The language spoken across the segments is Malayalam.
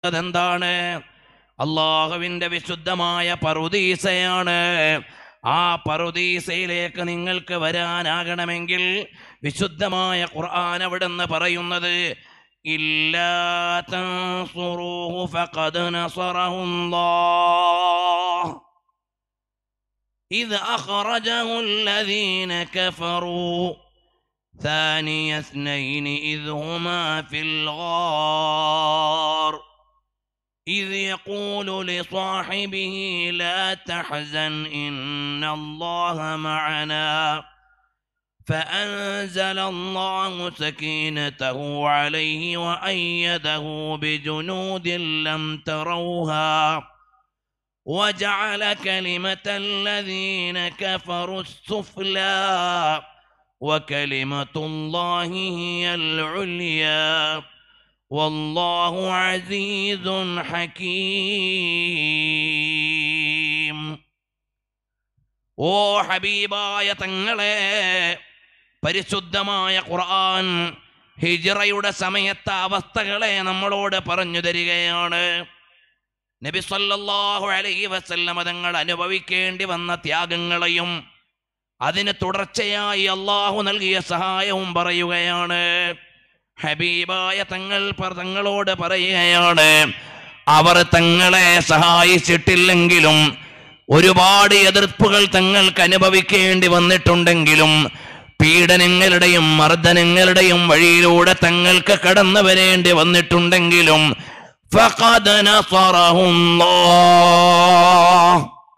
അതെന്താണ് അള്ളാഹുവിന്റെ വിശുദ്ധമായ പറുദീസയാണ് ആ പറുദീസയിലേക്ക് നിങ്ങൾക്ക് വരാനാകണമെങ്കിൽ വിശുദ്ധമായ ഖുർആൻ അവിടുന്ന് പറയുന്നത് ഇല്ലാ തൻസുറൂഹു ഫഖദ് നസറഹുല്ലാഹ് إذ أخرجه الذين كفروا ثاني اثنين إذ هما في الغار إذ يقول لصاحبه لا تحزن إن الله معنا فأنزل الله سكينته عليه وأيده بجنود لم تروها وجعل كلمة الذين كفروا السفلى وكلمة الله هي العليا والله عزيز حكيم ഓ ഹബീബായ തങ്ങളെ പരിശുദ്ധമായ ഖുർആൻ ഹിജ്റയുടെ സമയത്തെ അവസ്ഥകളെ നമ്മളോട് പറഞ്ഞു തരികയാണ് നബി സല്ലല്ലാഹു അലൈഹി വസല്ലമ തങ്ങൾ അനുഭവിക്കേണ്ടി വന്ന ത്യാഗങ്ങളെയും അതിന് തുടർച്ചയായി അള്ളാഹു നൽകിയ സഹായവും പറയുകയാണ് ഹബീബായ തങ്ങൾ പ- തങ്ങളോട് പറയുകയാണ് അവർ തങ്ങളെ സഹായിച്ചിട്ടില്ലെങ്കിലും ഒരുപാട് എതിർപ്പുകൾ തങ്ങൾക്ക് അനുഭവിക്കേണ്ടി വന്നിട്ടുണ്ടെങ്കിലും പീഡനങ്ങളുടെയും മർദ്ദനങ്ങളുടെയും വഴിയിലൂടെ തങ്ങൾക്ക് കടന്നു വരേണ്ടി വന്നിട്ടുണ്ടെങ്കിലും فقد نصره الله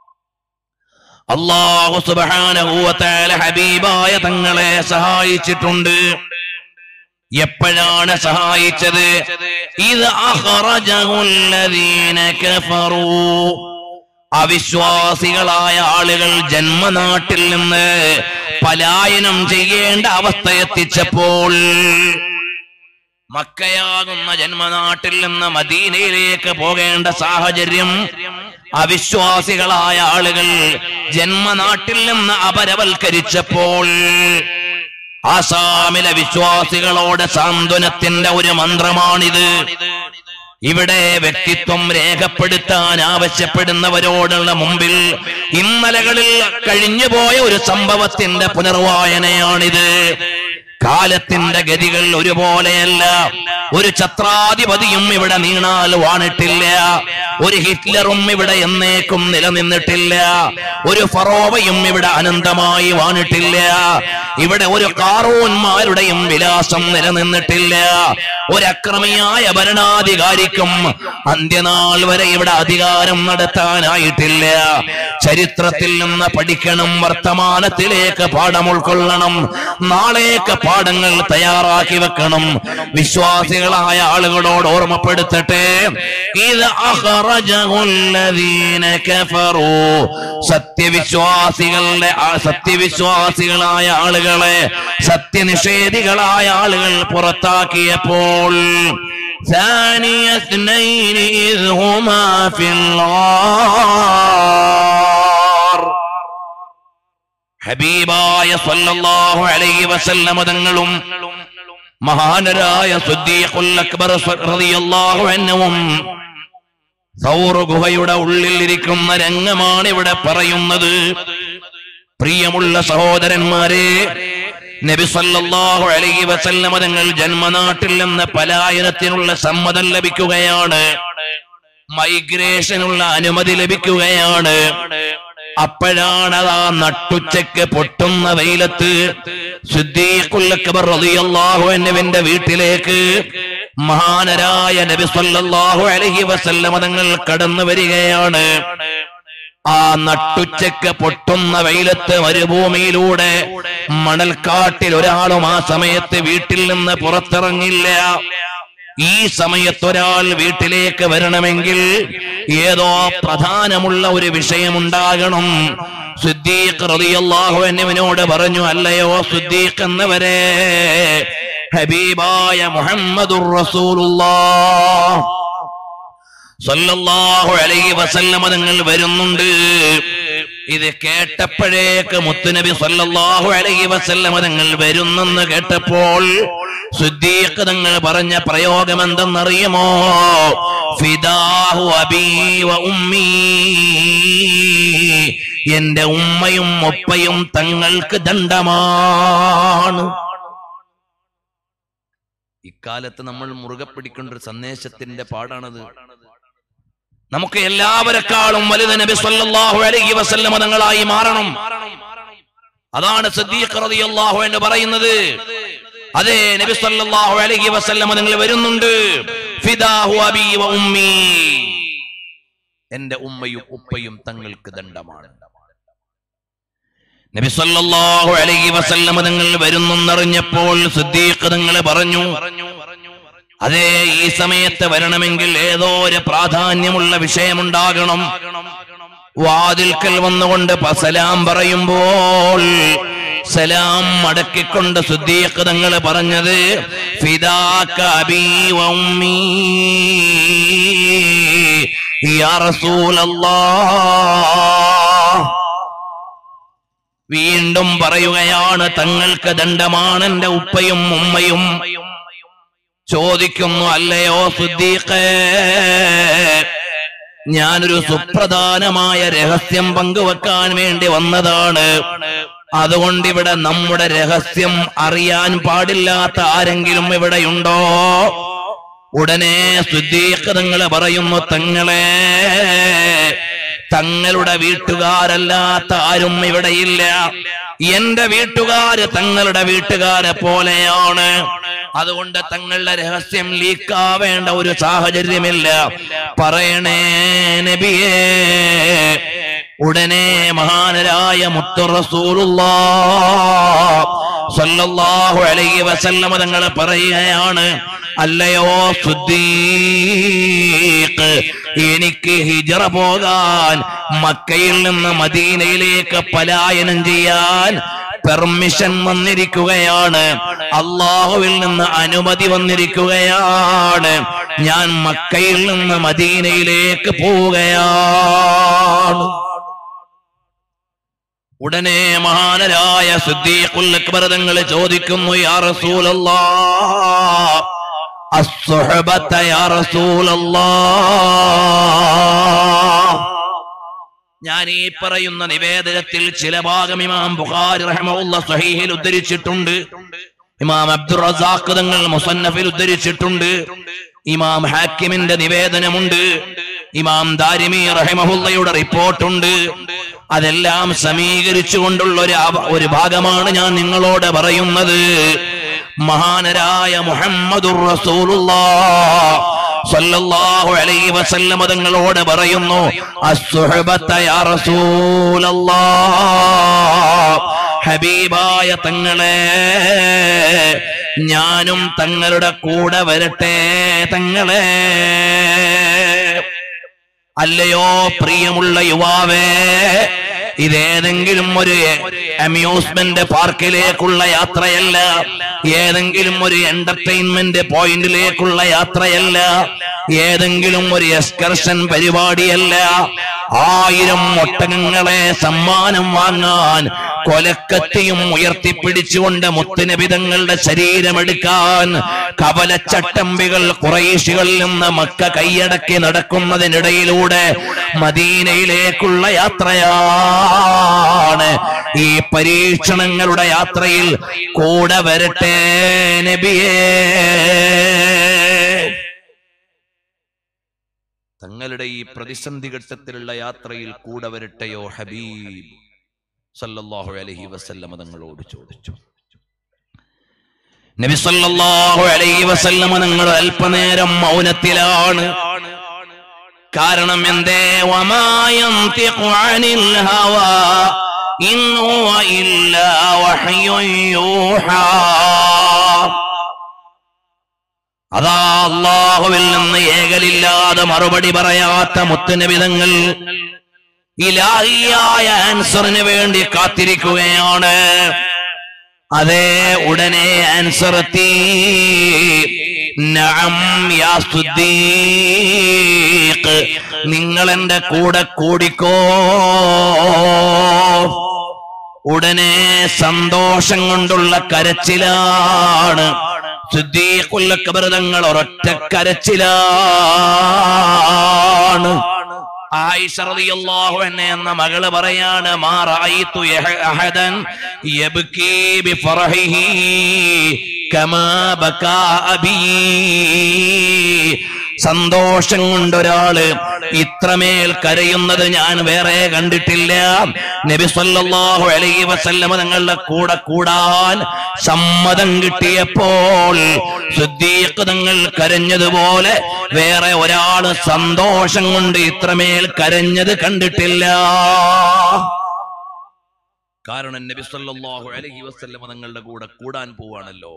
അള്ളാഹു സുബ്ഹാനഹു വ തആല ഹബീബായ തങ്ങളെ സഹായിച്ചിട്ടുണ്ട് എപ്പോഴാണ് സഹായിച്ചത് ഇത് അഖറജഹുല്ലദീന കഫറൂ അവിശ്വാസികളായ ആളുകൾ ജന്മനാട്ടിൽ നിന്ന് പലായനം ചെയ്യേണ്ട അവസ്ഥ എത്തിച്ചപ്പോൾ മക്കയാകുന്ന ജന്മനാട്ടിൽ നിന്ന് മദീനയിലേക്ക് പോകേണ്ട സാഹചര്യം അവിശ്വാസികളായ ആളുകൾ ജന്മനാട്ടിൽ നിന്ന് അപരവൽക്കരിച്ചപ്പോൾ ആസാമിലെ വിശ്വാസികളോട് സാന്ത്വനത്തിന്റെ ഒരു മന്ത്രമാണിത് ഇവിടെ വ്യക്തിത്വം രേഖപ്പെടുത്താൻ ആവശ്യപ്പെടുന്നവരോടുള്ള മുമ്പിൽ ഇന്നലകളിൽ കഴിഞ്ഞുപോയ ഒരു സംഭവത്തിന്റെ പുനർവായനയാണിത് കാലത്തിന്റെ ഗതികൾ ഒരുപോലെയല്ല ഒരു ഛത്രാധിപതിയും ഇവിടെ നീണാൽ വാണിട്ടില്ല ഒരു ഹിറ്റ്ലറും ഇവിടെ എന്നേക്കും നിലനിന്നിട്ടില്ല ഒരു ഫറോവയും ഇവിടെ അനന്തമായി വാണിട്ടില്ല ഇവിടെ ഒരു കാറൂന്മാരുടെയും വിലാസം നിലനിന്നിട്ടില്ല ഒരു അക്രമിയായ ഭരണാധികാരിക്കും അന്ത്യനാൾ വരെ ഇവിടെ അധികാരം നടത്താനായിട്ടില്ല ചരിത്രത്തിൽ നിന്ന് പഠിക്കണം വർത്തമാനത്തിലേക്ക് പാഠം ഉൾക്കൊള്ളണം നാളേക്ക് പാഠങ്ങൾ തയ്യാറാക്കി വെക്കണം വിശ്വാസികളായ ആളുകളോട് ഓർമ്മപ്പെടുത്തട്ടെ ഇത് അഖറജഹുല്ലദീന കഫറൂ സത്യവിശ്വാസികളുടെ ആ സത്യവിശ്വാസികളായ ആളുകളെ സത്യനിഷേധികളായ ആളുകൾ പുറത്താക്കിയപ്പോൾ ثاني اثنين إذ هما في الغار ഹബീബായ സല്ലല്ലാഹു അലൈഹി വസല്ലമ തങ്ങളും മഹാനരായ സുദ്ദീഖുൽ അക്ബർ റളിയല്ലാഹു അൻഹുവും സൗർ ഗുഹയുടെ ഉള്ളിൽ ഇരിക്കുന്ന രംഗമാണ് ഇവിടെ പറയുന്നത് പ്രിയമുള്ള സഹോദരന്മാരെ നബി സല്ലല്ലാഹു അലൈഹി വസല്ലമ തങ്ങൾ ജന്മനാട്ടിൽ നിന്ന് പലായനത്തിനുള്ള സമ്മതം ലഭിക്കുകയാണ് മൈഗ്രേഷനുള്ള അനുമതി ലഭിക്കുകയാണ് അപ്പോഴാണ് അതാ നട്ടുച്ചയ്ക്ക് പൊട്ടുന്ന വെയിലത്ത് സിദ്ദീഖുൽ അക്ബർ റളിയല്ലാഹു അൻഹുവിന്റെ വീട്ടിലേക്ക് മഹാനരായ നബി സല്ലല്ലാഹു അലൈഹി വസല്ലമ തങ്ങൾ കടന്നു വരികയാണ് ആ നട്ടുച്ചയ്ക്ക് പൊട്ടുന്ന വെയിലത്ത് മരുഭൂമിയിലൂടെ മണൽക്കാട്ടിൽ ഒരാളും ആ സമയത്ത് വീട്ടിൽ നിന്ന് പുറത്തിറങ്ങില്ല ഈ സമയത്ത് ഒരാൾ വീട്ടിലേക്ക് വരണമെങ്കിൽ ഏതോ പ്രധാനമുള്ള ഒരു വിഷയമുണ്ടാകണം സിദ്ദീഖ് റളിയല്ലാഹു അൻഹുവിനോട് പറഞ്ഞു അല്ലയോ സിദ്ദീഖ് എന്നവരെ ഹബീബായ മുഹമ്മദുർ റസൂലുള്ളാഹ് സല്ലല്ലാഹു അലൈഹി വസല്ലമ നിങ്ങൾ വരുന്നുണ്ട് ഇത് കേട്ടപ്പോഴേക്ക് മുത്തുനബി സല്ലല്ലാഹു അലൈഹി വസല്ലമ തങ്ങൾ വരുന്നെന്ന് കേട്ടപ്പോൾ സുദ്ദീഖ് തങ്ങൾ പറഞ്ഞ പ്രയോഗം എന്തെന്നറിയുമോ ഫിദാഹു അബീ വ ഉമ്മീ എന്റെ ഉമ്മയും ഒപ്പയും തങ്ങൾക്ക് ദണ്ഡമാണ് ഇക്കാലത്ത് നമ്മൾ മുറുകെ പിടിക്കേണ്ട ഒരു സന്ദേശത്തിന്റെ പാടാണത് നമുക്ക് എല്ലാവരെക്കാളും വലുത് നബി സല്ലല്ലാഹു അലൈഹി വസല്ലമ തങ്ങളായി മാറണം അതാണ് സിദ്ദീഖ് റളിയല്ലാഹു എന്ന് പറയുന്നത് അതെ നബി സല്ലല്ലാഹു അലൈഹി വസല്ലമ നിങ്ങൾ വരുന്നുണ്ട് ഫിദാഹു അബീ വ ഉമ്മീ എന്റെ ഉമ്മയും ഉപ്പയും തങ്ങൾക്ക് ദണ്ഡമാണ് നബി സല്ലല്ലാഹു അലൈഹി വസല്ലമ തങ്ങൾ വരുന്നെന്നറിഞ്ഞപ്പോൾ സിദ്ദീഖ് തങ്ങൾ പറഞ്ഞു അതെ ഈ സമയത്ത് വരണമെങ്കിൽ ഏതോ ഒരു പ്രാധാന്യമുള്ള വിഷയമുണ്ടാകണം വാതിൽക്കൽ വന്നുകൊണ്ട് പ- സലാം പറയുമ്പോൾ സലാം മടക്കിക്കൊണ്ട് സുദ്ദീഖ് തങ്ങൾ പറഞ്ഞത് ഫിദാക അബീ വ ഉമ്മീ യാ റസൂലല്ലാഹ് വീണ്ടും പറയുകയാണ് തങ്ങൾക്ക് ദണ്ഡമാണ് എന്റെ ഉപ്പയും ഉമ്മയും ചോദിക്കുന്നു അല്ലയോ സുദ്ദീഖേ ഞാനൊരു സുപ്രധാനമായ രഹസ്യം പങ്കുവെക്കാൻ വേണ്ടി വന്നതാണ് അതുകൊണ്ട് ഇവിടെ നമ്മുടെ രഹസ്യം അറിയാൻ പാടില്ലാത്ത ആരെങ്കിലും ഇവിടെയുണ്ടോ ഉടനെ സുദ്ദീഖ് തങ്ങൾ പറയുന്നു തങ്ങളെ തങ്ങളുടെ വീട്ടുകാരല്ലാത്ത ആരും ഇവിടെയില്ല എന്റെ വീട്ടുകാര് തങ്ങളുടെ വീട്ടുകാരെ പോലെയാണ് അതുകൊണ്ട് തങ്ങളുടെ രഹസ്യം ലീക്കാവേണ്ട ഒരു സാഹചര്യമില്ല പറയണേ നബിയേ ഉടനെ മഹാനരായ മുത്തു സല്ലല്ലാഹു അലൈഹി വസല്ലമ തങ്ങൾ പറയുകയാണ് അല്ലയോ സുദ്ദീഖ് എനിക്ക് ഹിജറ പോകാൻ മക്കയിൽ നിന്ന് മദീനയിലേക്ക് പലായനം ചെയ്യാൻ പെർമിഷൻ വന്നിരിക്കുകയാണ് അള്ളാഹുവിൽ നിന്ന് അനുമതി വന്നിരിക്കുകയാണ് ഞാൻ മക്കയിൽ നിന്ന് മദീനയിലേക്ക് പോവുകയാണ് ഉടനെ മഹാനരായ സിദ്ദീഖുൽ അക്ബർ തങ്ങൾ ചോദിക്കുന്നു യാ റസൂലല്ലാഹ് അസ്സുഹബത യാ റസൂലല്ലാഹ് ഞാൻ ഈ പറയുന്ന നിവേദനത്തിൽ ചില ഭാഗം ഇമാം ബുഖാരി റഹ്മഹുല്ല സഹീഹിൽ ഉദ്ധരിച്ചിട്ടുണ്ട് ഇമാം അബ്ദുർ റസാഖ് തങ്ങൾ മുസന്നഫിൽ ഉദ്ധരിച്ചിട്ടുണ്ട് ഇമാം ഹാക്കിമിന്റെ നിവേദനമുണ്ട് ഇമാം ദാരിമി റഹിമഹുല്ലയുടെ റിപ്പോർട്ടുണ്ട് അതെല്ലാം സമീകരിച്ചുകൊണ്ടുള്ള ഒരു അവ- ഒരു ഭാഗമാണ് ഞാൻ നിങ്ങളോട് പറയുന്നത് മഹാനരായ മുഹമ്മദുർ റസൂലുള്ളാഹ് സല്ലല്ലാഹു അലൈഹി വസല്ലമ തങ്ങളോട് പറയുന്നു അസ്സുഹബത്ത യാ റസൂലല്ലാഹ് ഹബീബായ തങ്ങളെ ഞാനും തങ്ങളുടെ കൂടെ വരട്ടെ തങ്ങളെ അല്ലയോ പ്രിയമുള്ള യുവാവേ ഇതേതെങ്കിലും ഒരു അമ്യൂസ്മെന്റ് പാർക്കിലേക്കുള്ള യാത്രയല്ല ഏതെങ്കിലും ഒരു എന്റർടൈൻമെന്റ് പോയിന്റിലേക്കുള്ള യാത്രയല്ല ഏതെങ്കിലും ഒരു എക്സ്കർഷൻ പരിപാടിയല്ല ആയിരം ഒട്ടകങ്ങളെ സമ്മാനം വാങ്ങാൻ കൊലക്കത്തിയും ഉയർത്തിപ്പിടിച്ചുകൊണ്ട് മുത്തുനബിതങ്ങളുടെ ശരീരമെടുക്കാൻ കവലച്ചട്ടമ്പികൾ കുറേശികളിൽ നിന്ന് മക്ക കൈയടക്കി നടക്കുന്നതിനിടയിലൂടെ മദീനയിലേക്കുള്ള യാത്രയാണ് ഈ പരീക്ഷണങ്ങളുടെ യാത്രയിൽ കൂടെ വരട്ടെ നബിയേ തങ്ങളുടെ ഈ പ്രതിസന്ധി ഘട്ടത്തിലുള്ള യാത്രയിൽ കൂടെ വരട്ടെയോ ഹബീബ് സല്ലല്ലാഹു അലൈഹി വസല്ലമ തങ്ങളോട് ചോദിച്ചു നബി സല്ലല്ലാഹു അലൈഹി വസല്ലമ തങ്ങൾ അല്പനേരം മൗനത്തിലാണ് കാരണം എന്തേ വമാ യന്തിഖു അനിൽ ഹവാ ഇൻ ഹുവ ഇല്ലാ വഹ്യുൻ യൂഹാ അതാ അള്ളാഹുവിൽ നിന്ന് ഏകലില്ലാതെ മറുപടി പറയാത്ത മുത്തുനബിതങ്ങൾ ഇലാഹിയായ ആൻസറിന് വേണ്ടി കാത്തിരിക്കുകയാണ് അതേ ഉടനെ ആൻസർ എത്തി നഅം യാ സുദ്ദീഖ് നിങ്ങൾ എന്റെ കൂടെ കൂടിക്കോ ഉടനെ സന്തോഷം കൊണ്ടുള്ള കരച്ചിലാണ് സിദ്ദീഖുല്ലക്കബർ ഒരൊറ്റ കരച്ചിലാണ് ആയിഷ റളിയല്ലാഹു അൻഹ എന്ന മകള് പറയാണ് മാ റഅയ്തു യഹ- അഹദൻ യബ്കി ബിഫറഹിഹി കമാ ബകാ അബീ സന്തോഷം കൊണ്ടൊരാള് ഇത്രമേൽ കരയുന്നത് ഞാൻ വേറെ കണ്ടിട്ടില്ല നബി സല്ലല്ലാഹു അലൈഹി വസല്ലമ തങ്ങളുടെ കൂടെ കൂടാൻ സമ്മതം കിട്ടിയപ്പോൾ സിദ്ദീഖ് തങ്ങൾ കരഞ്ഞതുപോലെ വേറെ ഒരാള് സന്തോഷം കൊണ്ട് ഇത്രമേൽ കരഞ്ഞത് കണ്ടിട്ടില്ല കാരണം നബി സല്ലല്ലാഹു അലൈഹി വസല്ലമ തങ്ങളുടെ കൂടെ കൂടാൻ പോവാണല്ലോ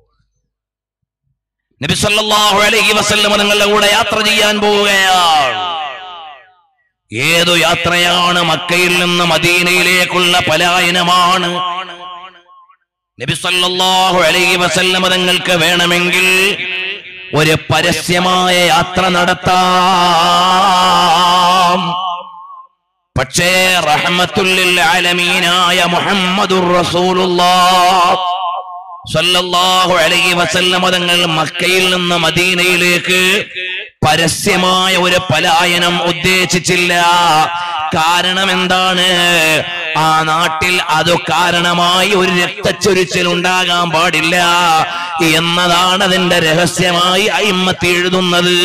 നബി സല്ലല്ലാഹു അലൈഹി വസല്ലമ തങ്ങളുടെ കൂടെ യാത്ര ചെയ്യാൻ പോവുകയാണ് ഏതു യാത്രയാണ് മക്കയിൽ നിന്ന് മദീനയിലേക്കുള്ള പലായനമാണ് നബി സല്ലല്ലാഹു അലൈഹി വസല്ലമ തങ്ങൾക്ക് വേണമെങ്കിൽ ഒരു പരസ്യമായ യാത്ര നടത്താം പക്ഷേ റഹ്മത്തുല്ലിൽ ആലമീനായ മുഹമ്മദുർ റസൂലുള്ളാഹ് സല്ലല്ലാഹു അലൈഹി വസല്ലമ തങ്ങൾ മക്കയിൽ നിന്ന് മദീനയിലേക്ക് പരസ്യമായ ഒരു പലായനം ഉദ്ദേശിച്ചില്ല കാരണം എന്താണ് ആ നാട്ടിൽ അത് കാരണമായി ഒരു രക്തച്ചൊരിച്ചിൽ ഉണ്ടാകാൻ പാടില്ല എന്നതാണ് അതിന്റെ രഹസ്യമായി അയിമ്മത്തി എഴുതുന്നത്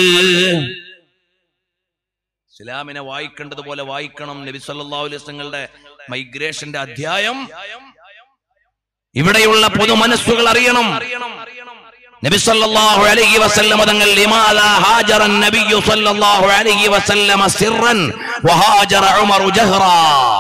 ഇസ്ലാമിനെ വായിക്കേണ്ടതുപോലെ വായിക്കണം നബി സല്ലല്ലാഹു അലൈഹി വസല്ലങ്ങളുടെ മൈഗ്രേഷന്റെ അധ്യായം ഇവിടെയുള്ള പൊതു മനസ്സുകൾ അറിയണം നബി സല്ലല്ലാഹു അലൈഹി വസല്ലമ തങ്ങൾ ലിമാലാ ഹാജറ നബിയു സല്ലല്ലാഹു അലൈഹി വസല്ലമ സിർറൻ വഹാജറ ഉമർ ജഹ്റാ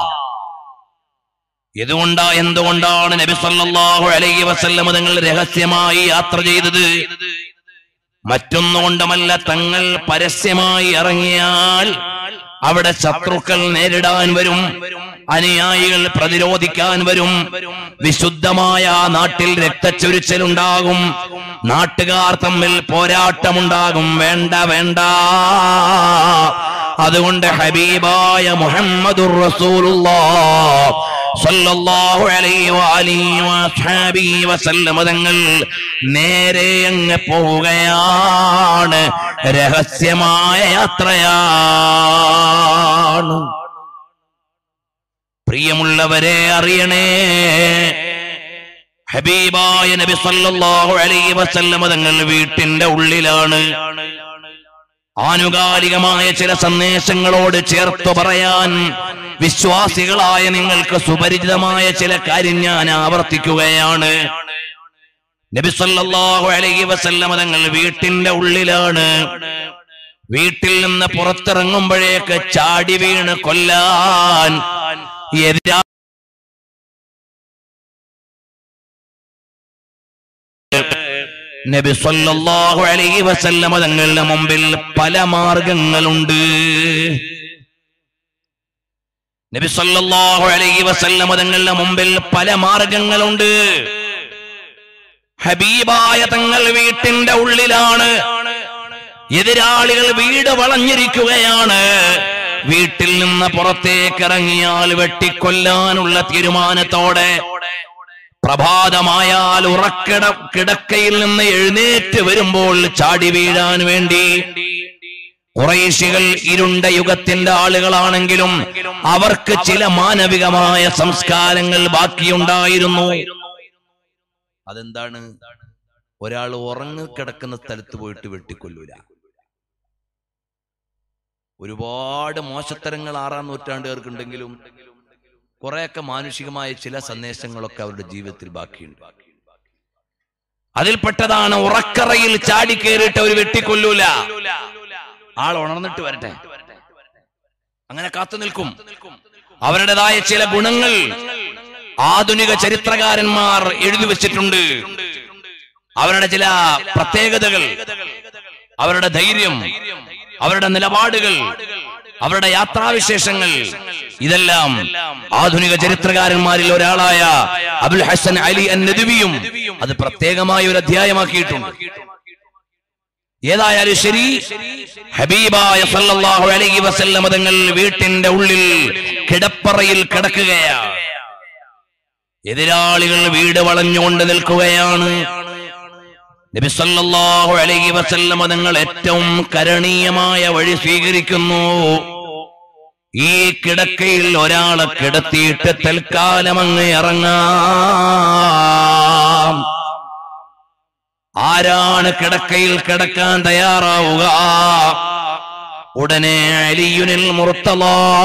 ഇതുകൊണ്ടാ എന്തുകൊണ്ടാണ് നബി സല്ലല്ലാഹു അലൈഹി വസല്ലമ തങ്ങൾ രഹസ്യമായി യാത്ര ചെയ്തത് മറ്റൊന്നുകൊണ്ടുമല്ല തങ്ങൾ പരസ്യമായി ഇറങ്ങിയാൽ അവിടെ ശത്രുക്കൾ നേരിടാൻ വരും അനുയായികൾ പ്രതിരോധിക്കാൻ വരും വിശുദ്ധമായ ആ നാട്ടിൽ രക്തച്ചൊരിച്ചലുണ്ടാകും നാട്ടുകാർ തമ്മിൽ പോരാട്ടമുണ്ടാകും വേണ്ട വേണ്ട അതുകൊണ്ട് ഹബീബായ മുഹമ്മദുർ റസൂലുള്ളാഹ് സല്ലല്ലാഹു അലൈഹി വഅലിഹി വഅസ്ഹാബിഹി വസല്ലമ തങ്ങൾ നേരെ അങ്ങ് പോവുകയാണ് രഹസ്യമായ യാത്രയാണ് പ്രിയമുള്ളവരെ അറിയണേ ഹബീബായ നബി സല്ലല്ലാഹു അലൈഹി വസല്ലമ തങ്ങൾ വീട്ടിന്റെ ഉള്ളിലാണ് ആനുകാലികമായ ചില സന്ദേശങ്ങളോട് ചേർത്ത് പറയാൻ വിശ്വാസികളായ നിങ്ങൾക്ക് സുപരിചിതമായ ചില കാര്യം ഞാൻ ആവർത്തിക്കുകയാണ് നബി സല്ലല്ലാഹു അലൈഹി വസല്ലമ തങ്ങൾ വീട്ടിന്റെ ഉള്ളിലാണ് വീട്ടിൽ നിന്ന് പുറത്തിറങ്ങുമ്പോഴേക്ക് ചാടി വീണ് കൊല്ലാൻ എതിരാ നബി സല്ലല്ലാഹു അലൈഹി വസല്ലമ തങ്ങളുടെ മുമ്പിൽ പല മാർഗങ്ങളുണ്ട് നബി സല്ലല്ലാഹു അലൈഹി വസല്ലമ തങ്ങളുടെ മുമ്പിൽ പല മാർഗങ്ങളുണ്ട് ഹബീബായ തങ്ങൾ വീട്ടിന്റെ ഉള്ളിലാണ് എതിരാളികൾ വീട് വളഞ്ഞിരിക്കുകയാണ് വീട്ടിൽ നിന്ന് പുറത്തേക്ക് ഇറങ്ങിയാൽ വെട്ടിക്കൊല്ലാനുള്ള തീരുമാനത്തോടെ പ്രഭാതമായാൽ ഉറക്കിട കിടക്കയിൽ നിന്ന് എഴുന്നേറ്റ് വരുമ്പോൾ ചാടി വീഴാൻ വേണ്ടി കുറേശികൾ ഇരുണ്ട യുഗത്തിന്റെ ആളുകളാണെങ്കിലും അവർക്ക് ചില മാനവികമായ സംസ്കാരങ്ങൾ ബാക്കിയുണ്ടായിരുന്നു അതെന്താണ് ഒരാൾ ഉറങ്ങി കിടക്കുന്ന സ്ഥലത്ത് പോയിട്ട് വെട്ടിക്കൊല്ലൂല ഒരുപാട് മോശത്തരങ്ങൾ ആറാം നൂറ്റാണ്ടുകാർക്കുണ്ടെങ്കിലും കുറെയൊക്കെ മാനുഷികമായ ചില സന്ദേശങ്ങളൊക്കെ അവരുടെ ജീവിതത്തിൽ ബാക്കിയുണ്ട് അതിൽപ്പെട്ടതാണ് ഉറക്കറയിൽ ചാടി കയറിയിട്ട് അവർ വെട്ടിക്കൊല്ലൂല ആൾ ഉണർന്നിട്ട് വരട്ടെ അങ്ങനെ കാത്തു നിൽക്കും അവരുടേതായ ചില ഗുണങ്ങൾ ആധുനിക ചരിത്രകാരന്മാർ എഴുതി വെച്ചിട്ടുണ്ട് അവരുടെ ചില പ്രത്യേകതകൾ അവരുടെ ധൈര്യം അവരുടെ നിലപാടുകൾ അവരുടെ യാത്രാവിശേഷങ്ങൾ ഇതെല്ലാം ആധുനിക ചരിത്രകാരന്മാരിൽ ഒരാളായ അബുൽ ഹസൻ അലി അൻ നദുവിയും അത് പ്രത്യേകമായ ഒരു അധ്യായമാക്കിയിട്ടുണ്ട് ഏതായാലും ശരി ഹബീബായ സല്ലല്ലാഹു അലൈഹി വസല്ലം തങ്ങൾ വീട്ടിന്റെ ഉള്ളിൽ കിടപ്പറയിൽ കിടക്കുകയാണ് എതിരാളികൾ വീട് വളഞ്ഞുകൊണ്ട് നിൽക്കുകയാണ് നബി സല്ലല്ലാഹു അലൈഹി വസല്ലം തങ്ങൾ ഏറ്റവും കരണീയമായ വഴി സ്വീകരിക്കുന്നു ഈ കിടക്കയിൽ ഒരാളെ കിടത്തിയിട്ട് തൽക്കാലം അങ്ങ് ഇറങ്ങാം ആരാണ് കിടക്കയിൽ കിടക്കാൻ തയ്യാറാവുക ഉടനെ അലിയുനിൽ മുർത്തല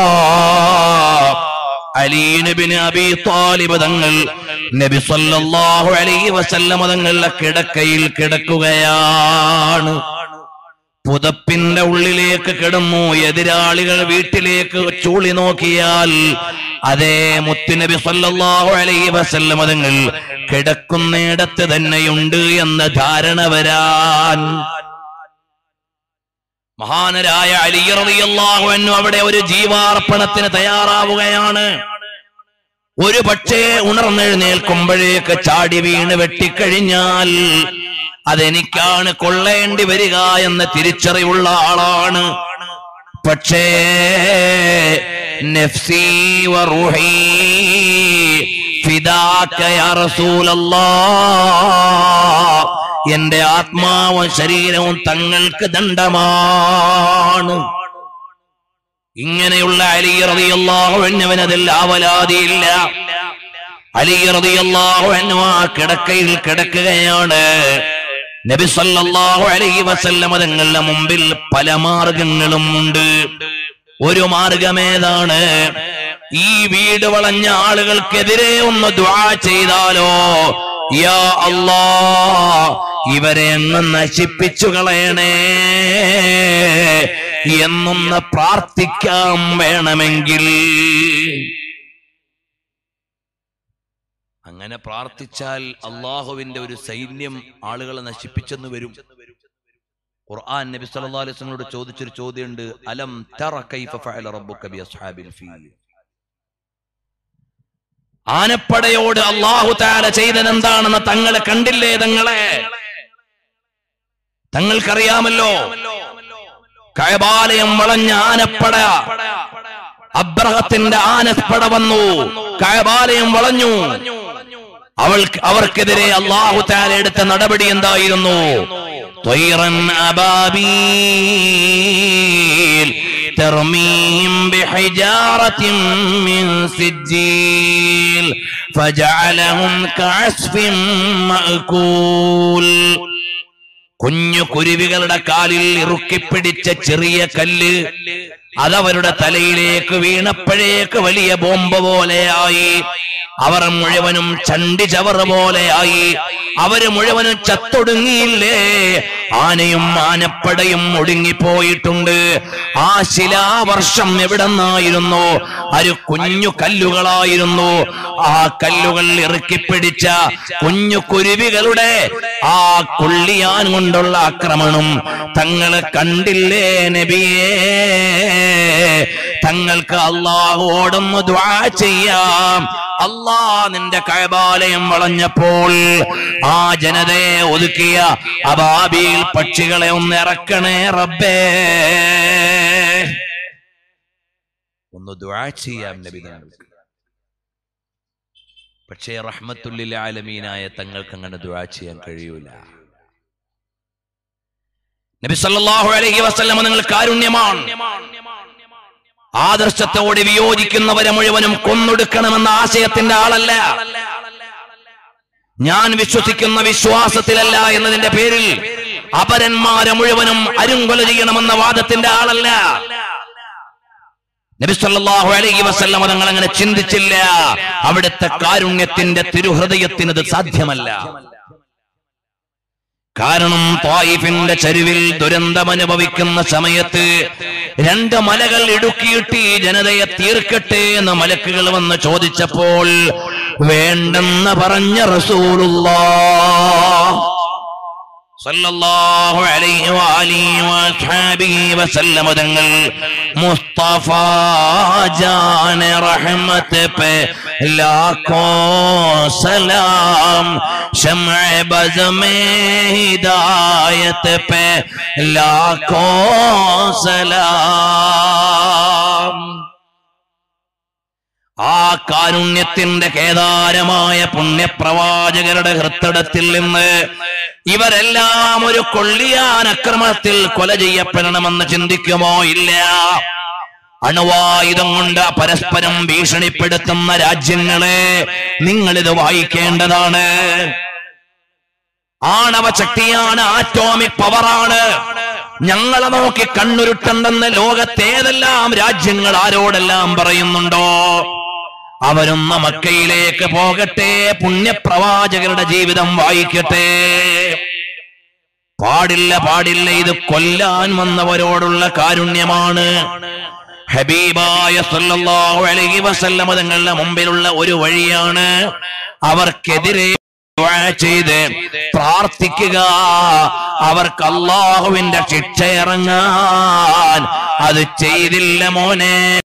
അലീനബിന് അബി താലിബ് തങ്ങൾ നബി സല്ലല്ലാഹു അലൈഹി വസല്ലമ തങ്ങളുടെ കിടക്കയിൽ കിടക്കുകയാണ് പുതപ്പിന്റെ ഉള്ളിലേക്ക് കിടന്നു എതിരാളികൾ വീട്ടിലേക്ക് ചൂളി നോക്കിയാൽ അതേ മുത്തുനബി സല്ലല്ലാഹു അലൈഹി വസല്ലം തങ്ങൾ കിടക്കുന്നിടത്ത് തന്നെയുണ്ട് എന്ന ധാരണ വരാൻ മഹാനരായ അലി റളിയല്ലാഹു അൻഹു അവിടെ ഒരു ജീവാർപ്പണത്തിന് തയ്യാറാവുകയാണ് ഒരു പക്ഷേ ഉണർന്നെഴുന്നേൽക്കുമ്പോഴേക്ക് ചാടി വീണ് വെട്ടിക്കഴിഞ്ഞാൽ അതെനിക്കാണ് കൊള്ളേണ്ടി വരിക എന്ന തിരിച്ചറിവുള്ള ആളാണ് പക്ഷേ നഫ്സി വറുഹി ഫിദാക യാ റസൂലല്ലാഹ് എന്റെ ആത്മാവും ശരീരവും തങ്ങൾക്ക് ദണ്ഡമാണ് ഇങ്ങനെയുള്ള അലി റളിയല്ലാഹു അൻഹുവിന് അതിൽ ആവലാതിയില്ല അലി റളിയല്ലാഹു അൻഹു ആ കിടക്കയിൽ കിടക്കുകയാണ് നബി സല്ലല്ലാഹു അലൈഹി വസല്ലമ തങ്ങളുടെ മുമ്പിൽ പല മാർഗങ്ങളും ഉണ്ട് ഒരു മാർഗമേതാണ് ഈ വീട് വളഞ്ഞ ആളുകൾക്കെതിരെ ഒന്ന് ദ്വാ ചെയ്താലോ യാ അല്ലാ ഇവരെ അങ്ങ് നശിപ്പിച്ചു കളയണേ എന്നൊന്ന് പ്രാർത്ഥിക്കാം വേണമെങ്കിൽ അങ്ങനെ പ്രാർത്ഥിച്ചാൽ അള്ളാഹുവിന്റെ ഒരു സൈന്യം ആളുകളെ നശിപ്പിച്ചെന്ന് വരും ഖുർആൻ നബി സല്ലല്ലാഹു അലൈഹി വസല്ലമയോട് ചോദിച്ചൊരു ചോദ്യമുണ്ട് അലം തറ കൈഫ ഫഅല റബ്ബുക ബി അസ്ഹാബിൽ ഫീൽ ആനപ്പടയോട് അള്ളാഹു താല ചെയ്തത് എന്താണെന്ന് തങ്ങളെ കണ്ടില്ലേ തങ്ങളെ തങ്ങൾക്കറിയാമല്ലോ കഴബാലയം വളഞ്ഞ ആനപ്പട അബ്രഹത്തിന്റെ ആനപ്പട വന്നു കഴബാലയം വളഞ്ഞു അവൾക്ക് അവർക്കെതിരെ അള്ളാഹു താല എടുത്ത നടപടി എന്തായിരുന്നു ത്വയ്റൻ അബാബീൽ ترميهم بحجارة من سجيل فجعلهم كعصف مأكول കുഞ്ഞു കുരുവികളുടെ കാലിൽ ഇറുക്കിപ്പിടിച്ച ചെറിയ കല്ല് അതവരുടെ തലയിലേക്ക് വീണപ്പോഴേക്ക് വലിയ ബോംബ് പോലെയായി അവർ മുഴുവനും ചണ്ടി ചവറ് പോലെയായി അവര് മുഴുവനും ചത്തൊടുങ്ങിയില്ലേ ആനയും ആനപ്പടയും ഒടുങ്ങിപ്പോയിട്ടുണ്ട് ആ ശിലാവർഷം എവിടെന്നായിരുന്നു ഒരു കുഞ്ഞു കല്ലുകളായിരുന്നു ആ കല്ലുകൾ ഇറുക്കിപ്പിടിച്ച കുഞ്ഞു കുരുവികളുടെ ആ കൊള്ളിയാൻ കൊണ്ടുള്ള ആക്രമണം തങ്ങള് കണ്ടില്ലേ നബിയേ തങ്ങൾക്ക് അള്ളാഹുവോടൊന്ന് ദ്വാ ചെയ്യാം അള്ളാ നിന്റെ കഴബാലയം വളഞ്ഞപ്പോൾ ആ ജനതയെ ഒതുക്കിയ അബാബിയിൽ പക്ഷികളെ ഒന്ന് ഇറക്കണേ റബ്ബേ ഒന്ന് ദ്വാ ചെയ്യാം നബി തങ്ങൾക്ക് പക്ഷേ റഹ്മത്തുല്ലിൽ ആലമീനായ തങ്ങൾക്ക് അങ്ങനെ ദ്വാ ചെയ്യാൻ കഴിയൂല നബി സല്ലല്ലാഹു അലൈഹി വസല്ലം നിങ്ങൾ കാരുണ്യമാണ് ആദർശത്തോട് വിയോജിക്കുന്നവരെ മുഴുവനും കൊന്നൊടുക്കണമെന്ന ആശയത്തിന്റെ ആളല്ല ഞാൻ വിശ്വസിക്കുന്ന വിശ്വാസത്തിലല്ല എന്നതിന്റെ പേരിൽ അപരന്മാരെ മുഴുവനും അരുങ്കൊല ചെയ്യണമെന്ന വാദത്തിന്റെ ആളല്ല നബി സല്ലല്ലാഹു അലൈഹി വസല്ലം തങ്ങൾ അങ്ങനെ ചിന്തിച്ചില്ല അവിടുത്തെ കാരുണ്യത്തിന്റെ തിരുഹൃദയത്തിന് ഇത് സാധ്യമല്ല കാരണം തായിഫിന്റെ ചരുവിൽ ദുരന്തമനുഭവിക്കുന്ന സമയത്ത് രണ്ട് മലകൾ ഇടുക്കിയിട്ട് ഈ ജനതയെ തീർക്കട്ടെ എന്ന് മലക്കുകൾ വന്ന് ചോദിച്ചപ്പോൾ വേണ്ടെന്ന് പറഞ്ഞ റസൂലുള്ള സല്ലല്ലാഹു അലൈഹി വആലിഹി വസ്ഹാബിഹി വസല്ലമ തങ്ങൾ മുസ്തഫ ജാൻ റഹ്മത്ത് പേ ലാഖോ സലാം ശംഅ ബസ് മേ ഹിദായത്ത് പേ ലാഖോ സലാം ആ കാരുണ്യത്തിന്റെ കേദാരമായ പുണ്യപ്രവാചകരുടെ ഹൃത്തടത്തിൽ നിന്ന് ഇവരെല്ലാം ഒരു കൊള്ളിയാൻ അക്രമത്തിൽ കൊല ചെയ്യപ്പെടണമെന്ന് ചിന്തിക്കുമോ ഇല്ല അണുവായുധം കൊണ്ട് പരസ്പരം ഭീഷണിപ്പെടുത്തുന്ന രാജ്യങ്ങളെ നിങ്ങളിത് വായിക്കേണ്ടതാണ് ആണവ ശക്തിയാണ് ആറ്റോമിക് പവറാണ് ഞങ്ങളെ നോക്കി കണ്ണുരുട്ടുണ്ടെന്ന് ലോകത്തേതെല്ലാം രാജ്യങ്ങൾ ആരോടെല്ലാം പറയുന്നുണ്ടോ അവരൊന്ന് മക്കയിലേക്ക് പോകട്ടെ പുണ്യപ്രവാചകരുടെ ജീവിതം വായിക്കട്ടെ പാടില്ല പാടില്ല ഇത് കൊല്ലാൻ വന്നവരോടുള്ള കാരുണ്യമാണ് ഹബീബായ സല്ലല്ലാഹു അലൈഹി വസല്ലമ തങ്ങളുടെ മുമ്പിലുള്ള ഒരു വഴിയാണ് അവർക്കെതിരെ ദുആ ചെയ്ത് പ്രാർത്ഥിക്കുക അവർക്ക് അള്ളാഹുവിന്റെ ശിക്ഷ ഇറങ്ങാൻ അത് ചെയ്തില്ല മോനെ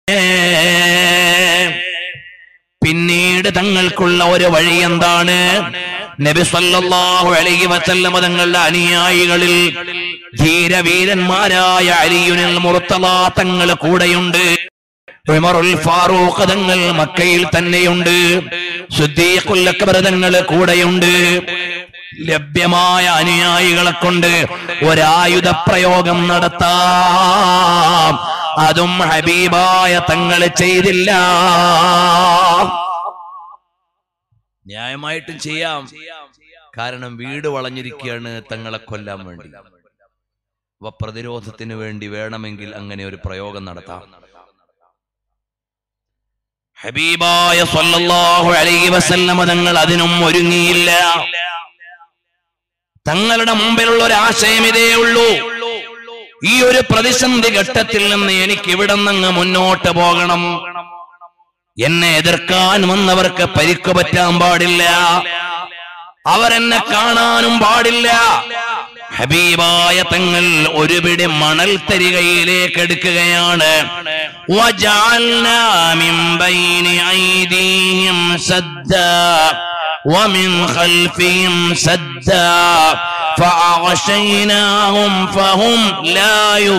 പിന്നീട് തങ്ങൾക്കുള്ള ഒരു വഴി എന്താണ് നബി സല്ലല്ലാഹു അലൈഹി വസല്ലമ തങ്ങളുടെ അനുയായികളിൽ ധീരവീരന്മാരായ അലിയുനിൽ മുർത്തല തങ്ങൾ കൂടെയുണ്ട് ഉമറുൽ ഫാറൂഖ് തങ്ങൾ മക്കയിൽ തന്നെയുണ്ട് സുദ്ദീഖുൽ അക്ബർ തങ്ങൾ കൂടെയുണ്ട് ലഭ്യമായ അനുയായികളെ കൊണ്ട് ഒരായുധ പ്രയോഗം നടത്താം അതും ഹബീബായ തങ്ങൾ ചെയ്തില്ല ന്യായമായിട്ടും ചെയ്യാം കാരണം വീട് വളഞ്ഞിരിക്കുകയാണ് തങ്ങളെ കൊല്ലാൻ വേണ്ടി അപ്പൊ പ്രതിരോധത്തിന് വേണ്ടി വേണമെങ്കിൽ അങ്ങനെ ഒരു പ്രയോഗം നടത്താം ഹബീബായ സല്ലല്ലാഹു അലൈഹി വസല്ലമ തങ്ങൾ അതിനും ഒരുങ്ങിയില്ല തങ്ങളുടെ മുമ്പിലുള്ള ഒരു ആശയം ഇതേ ഉള്ളൂ ഈ ഒരു പ്രതിസന്ധി ഘട്ടത്തിൽ നിന്ന് എനിക്ക് ഇവിടെ നിന്ന് മുന്നോട്ട് പോകണം എന്നെ എതിർക്കാൻ വന്നവർക്ക് പരിക്ക് പറ്റാൻ പാടില്ല അവരെന്നെ കാണാനും പാടില്ല ഹബീബായ തങ്ങൾ ഒരു പിടി മണൽ തരികയിലേക്ക് എടുക്കുകയാണ് وجعلنا من بين أيديهم سدا ومن خلفهم سدا فأغشيناهم فهم لا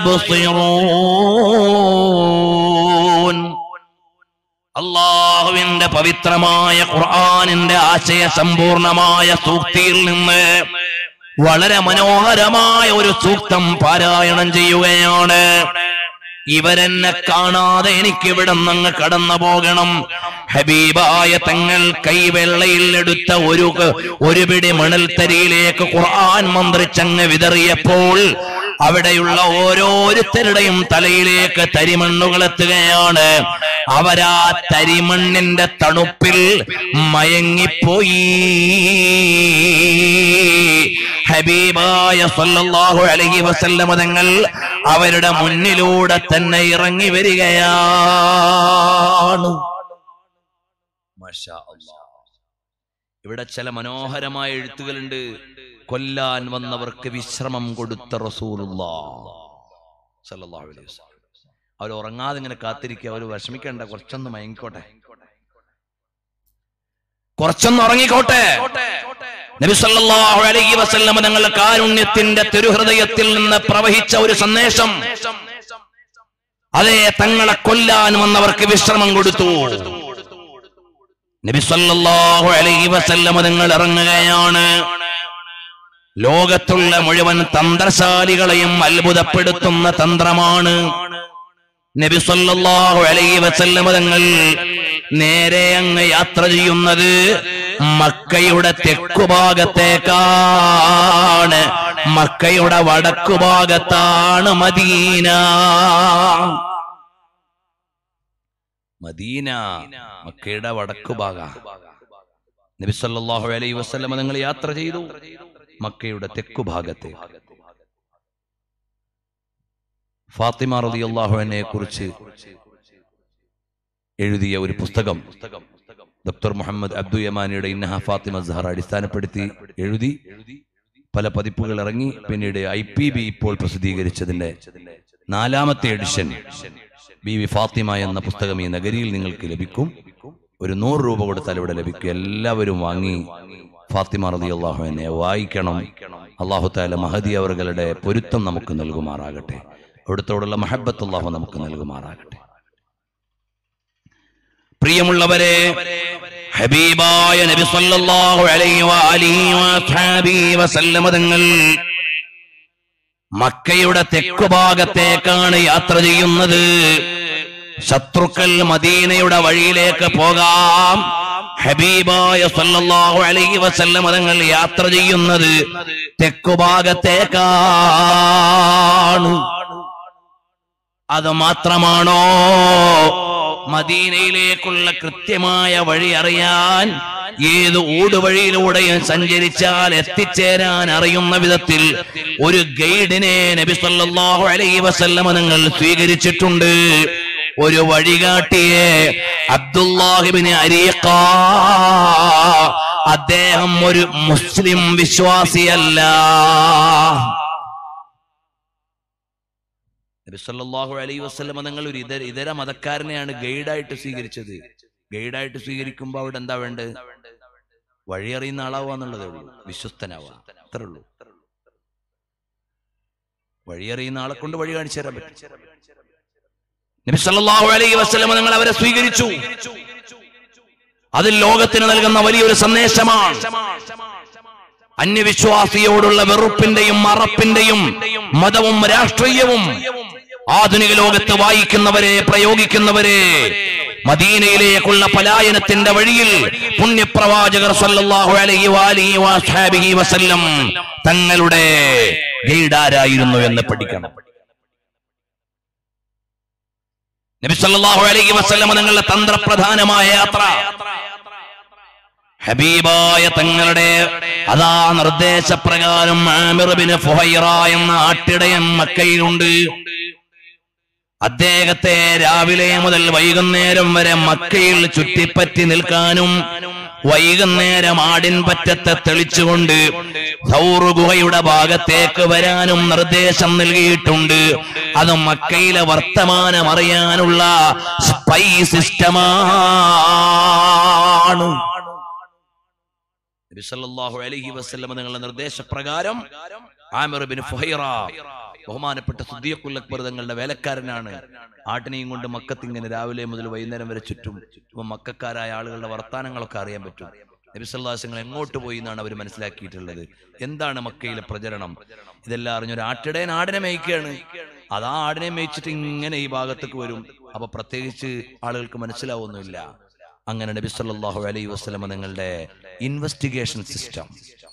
يبصرون അള്ളാഹുവിന്റെ പവിത്രമായ ഖുർആാനിന്റെ ആശയ സമ്പൂർണമായ സൂക്തിയിൽ നിന്ന് വളരെ മനോഹരമായ ഒരു സൂക്തം പാരായണം ചെയ്യുകയാണ് ഇവരെന്നെ കാണാതെ എനിക്ക് ഇവിടെ നിന്ന് കടന്നു പോകണം ഹബീബായ തങ്ങൾ കൈവെള്ളയിൽ എടുത്ത ഒരു ഒരു പിടി മണൽത്തരിയിലേക്ക് ഖുർആൻ മന്ത്രിച്ചങ്ങ് വിതറിയപ്പോൾ അവിടെയുള്ള ഓരോരുത്തരുടെയും തലയിലേക്ക് തരിമണ്ണുകൾ എത്തുകയാണ് അവരാ തരിമണ്ണിന്റെ തണുപ്പിൽ മയങ്ങിപ്പോയി ഹബീബായ സല്ലല്ലാഹു അലൈഹി വസല്ലമ തങ്ങൾ അവരുടെ മുന്നിലൂടെ തന്നെ ഇറങ്ങി വരികയാണ് മാഷാ അല്ലാഹ്. ഇവിടെ ചില മനോഹരമായ എഴുത്തുകളുണ്ട് കൊല്ലാൻ വന്നവർക്ക് വിശ്രമം കൊടുത്ത റസൂലുള്ളാഹ് സല്ലല്ലാഹു അലൈഹി വസല്ലം അവർ ഉറങ്ങാതെ ഇങ്ങനെ കാത്തിരിക്കുക അവർ വിഷമിക്കണ്ട കുറച്ചൊന്ന് മയങ്ങിക്കോട്ടെ കുറച്ചൊന്ന് ഉറങ്ങിക്കോട്ടെ നബി സല്ലല്ലാഹു അലൈഹി വസല്ലം തങ്ങളുടെ കാരുണ്യത്തിന്റെ തിരുഹൃദയത്തിൽ നിന്ന് പ്രവഹിച്ച ഒരു സന്ദേശം അതെ തങ്ങളെ കൊല്ലാൻ വന്നവർക്ക് വിശ്രമം കൊടുത്തു നബി സല്ലല്ലാഹു അലൈഹി വസല്ലം തങ്ങൾ ഇറങ്ങുകയാണ് ലോകത്തുള്ള മുഴുവൻ തന്ത്രശാലികളെയും അത്ഭുതപ്പെടുത്തുന്ന തന്ത്രമാണ് നബി സല്ലല്ലാഹു അലൈഹി വസല്ലം തങ്ങൾ നേരെ അങ്ങ് യാത്ര ചെയ്യുന്നത് മക്കയുടെ തെക്കുഭാഗത്തേക്കാണ് മക്കയുടെ വടക്കുഭാഗത്താണ് മദീന മദീന മക്കയുടെ വടക്കുഭാഗ നബി സല്ലല്ലാഹു അലൈഹി വസല്ലം നിങ്ങൾ യാത്ര ചെയ്തു മക്കയുടെ തെക്കുഭാഗത്തെ ഫാത്തിമ റളിയല്ലാഹു അൻഹയെ കുറിച്ച് എഴുതിയ ഒരു പുസ്തകം ഡോക്ടർ മുഹമ്മദ് അബ്ദു യമാനിയുടെ ഇന്നഹ ഫാത്തിമ സഹറ അടിസ്ഥാനപ്പെടുത്തി എഴുതി പല പതിപ്പുകൾ ഇറങ്ങി പിന്നീട് ഐ പി ബി ഇപ്പോൾ പ്രസിദ്ധീകരിച്ചതിന്റെ നാലാമത്തെ എഡിഷൻ ബി വി ഫാത്തിമ എന്ന പുസ്തകം ഈ നഗരിയിൽ നിങ്ങൾക്ക് ലഭിക്കും ഒരു നൂറ് രൂപ കൊടുത്താൽ ഇവിടെ ലഭിക്കും എല്ലാവരും വാങ്ങി ഫാത്തിമ റതി അള്ളാഹുവിനെ വായിക്കണം അള്ളാഹു താല മഹദി അവர்களுടെ പൊരുത്തം നമുക്ക് നൽകുമാറാകട്ടെ അവിടുത്തോടുള്ള മഹബത്ത് അള്ളാഹു നമുക്ക് നൽകുമാറാകട്ടെ പ്രിയമുള്ളവരെ ഹബീബായ നബി സല്ലല്ലാഹു അലൈഹി വഅലിഹി വസഹബിഹി വസല്ലമ തങ്ങൾ മക്കയുടെ തെക്കുഭാഗത്തേക്കാണ് യാത്ര ചെയ്യുന്നത് ശത്രുക്കൾ മദീനയുടെ വഴിയിലേക്ക് പോകാം ഹബീബായ സല്ലല്ലാഹു അലൈഹി വസല്ലമ തങ്ങൾ യാത്ര ചെയ്യുന്നത് തെക്കുഭാഗത്തേക്കാണ് അത് മാത്രമാണോ മദീനയിലേക്കുള്ള കൃത്യമായ വഴി അറിയാൻ ഏത് ഊടുവഴിയിലൂടെയും സഞ്ചരിച്ചാൽ എത്തിച്ചേരാൻ അറിയുന്ന വിധത്തിൽ ഒരു ഗൈഡിനെ നബി സല്ലല്ലാഹു അലൈഹി വസല്ലമ നിങ്ങൾ സ്വീകരിച്ചിട്ടുണ്ട് ഒരു വഴികാട്ടിയെ അബ്ദുല്ലാഹിബിന് അരീഖ അദ്ദേഹം ഒരു മുസ്ലിം വിശ്വാസിയല്ല നബി സല്ലല്ലാഹു അലൈഹി വസല്ലമ നിങ്ങൾ ഒരു ഇതര ഇതര മതക്കാരനെയാണ് ഗൈഡായിട്ട് സ്വീകരിച്ചത് ഗൈഡായിട്ട് സ്വീകരിക്കുമ്പോൾ അവിടെ എന്താ വേണ്ടത് വഴി അറിയുന്ന ആളാവുക എന്നുള്ളതേ ഉള്ളൂ വിശ്വസ്തനാവുക അത്രേ ഉള്ളൂ വഴി അറിയുന്ന ആളെ കൊണ്ട് വഴി കാണിച്ചു തരാൻ പറ്റും നബി സല്ലല്ലാഹു അലൈഹി വസല്ലമ നിങ്ങൾ അവരെ സ്വീകരിച്ചു അത് ലോകത്തിന് നൽകുന്ന വലിയൊരു സന്ദേശമാണ് അന്യവിശ്വാസിയോടുള്ള വെറുപ്പിന്റെയും മറപ്പിന്റെയും മതവും രാഷ്ട്രീയവും ആധുനിക ലോകത്ത് വായിക്കുന്നവരെ പ്രയോഗിക്കുന്നവരെ മദീനയിലേക്കുള്ള പലായനത്തിന്റെ വഴിയിൽ പുണ്യപ്രവാചകർ സല്ലല്ലാഹു അലൈഹി വാലിഹി വസ്ഹാബിഹി വസല്ലം തങ്ങളുടെ ഗൈഡാരായിരുന്നു എന്ന് പഠിക്കണം നബി സല്ലല്ലാഹു അലൈഹി വസല്ലം തങ്ങളുടെ തന്ത്രപ്രധാനമായ യാത്ര ഹബീബായ തങ്ങളുടെ അതാ നിർദ്ദേശപ്രകാരം ആമിർ ബിൻ ഫുഹൈറ എന്ന ആട്ടിടയൻ മക്കയിലുണ്ട് അദ്ദേഹത്തെ രാവിലെ മുതൽ വൈകുന്നേരം വരെ മക്കയിൽ ചുറ്റിപ്പറ്റി നിൽക്കാനും വൈകുന്നേരം ആടിൻ പറ്റത്തെ തെളിച്ചുകൊണ്ട് സൗറു ഗുഹയുടെ ഭാഗത്തേക്ക് വരാനും നിർദ്ദേശം നൽകിയിട്ടുണ്ട് അത് മക്കയിലെ വർത്തമാനം അറിയാനുള്ള സ്പൈ സിസ്റ്റമാണ് നബി സല്ലല്ലാഹു അലൈഹി വസല്ലം നിങ്ങളുടെ നിർദ്ദേശപ്രകാരം ആമിർ ബിൻ ഫുഹൈറ ബഹുമാനപ്പെട്ട സുദ്ദീഖുൽ അക്ബർ തങ്ങളുടെ വേലക്കാരനാണ് ആട്ടിനെയും കൊണ്ട് മക്കത്തിങ്ങനെ രാവിലെ മുതൽ വൈകുന്നേരം വരെ ചുറ്റും ഇപ്പൊ മക്കാരായ ആളുകളുടെ വർത്താനങ്ങളൊക്കെ അറിയാൻ പറ്റും നബി സല്ലാസങ്ങൾ എങ്ങോട്ട് പോയി എന്നാണ് അവർ മനസ്സിലാക്കിയിട്ടുള്ളത് എന്താണ് മക്കയിലെ പ്രചരണം ഇതെല്ലാം അറിഞ്ഞൊരു ആട്ടിടയൻ ആടിനെ മേയ്ക്കുകയാണ് അത് ആ ആടിനെ മേയിച്ചിട്ട് ഇങ്ങനെ ഈ ഭാഗത്തേക്ക് വരും അപ്പൊ പ്രത്യേകിച്ച് ആളുകൾക്ക് മനസ്സിലാവുന്നില്ല അങ്ങനെ നബി സല്ലല്ലാഹു അലൈഹി വസല്ലമ നിങ്ങളുടെ ഇൻവെസ്റ്റിഗേഷൻ സിസ്റ്റം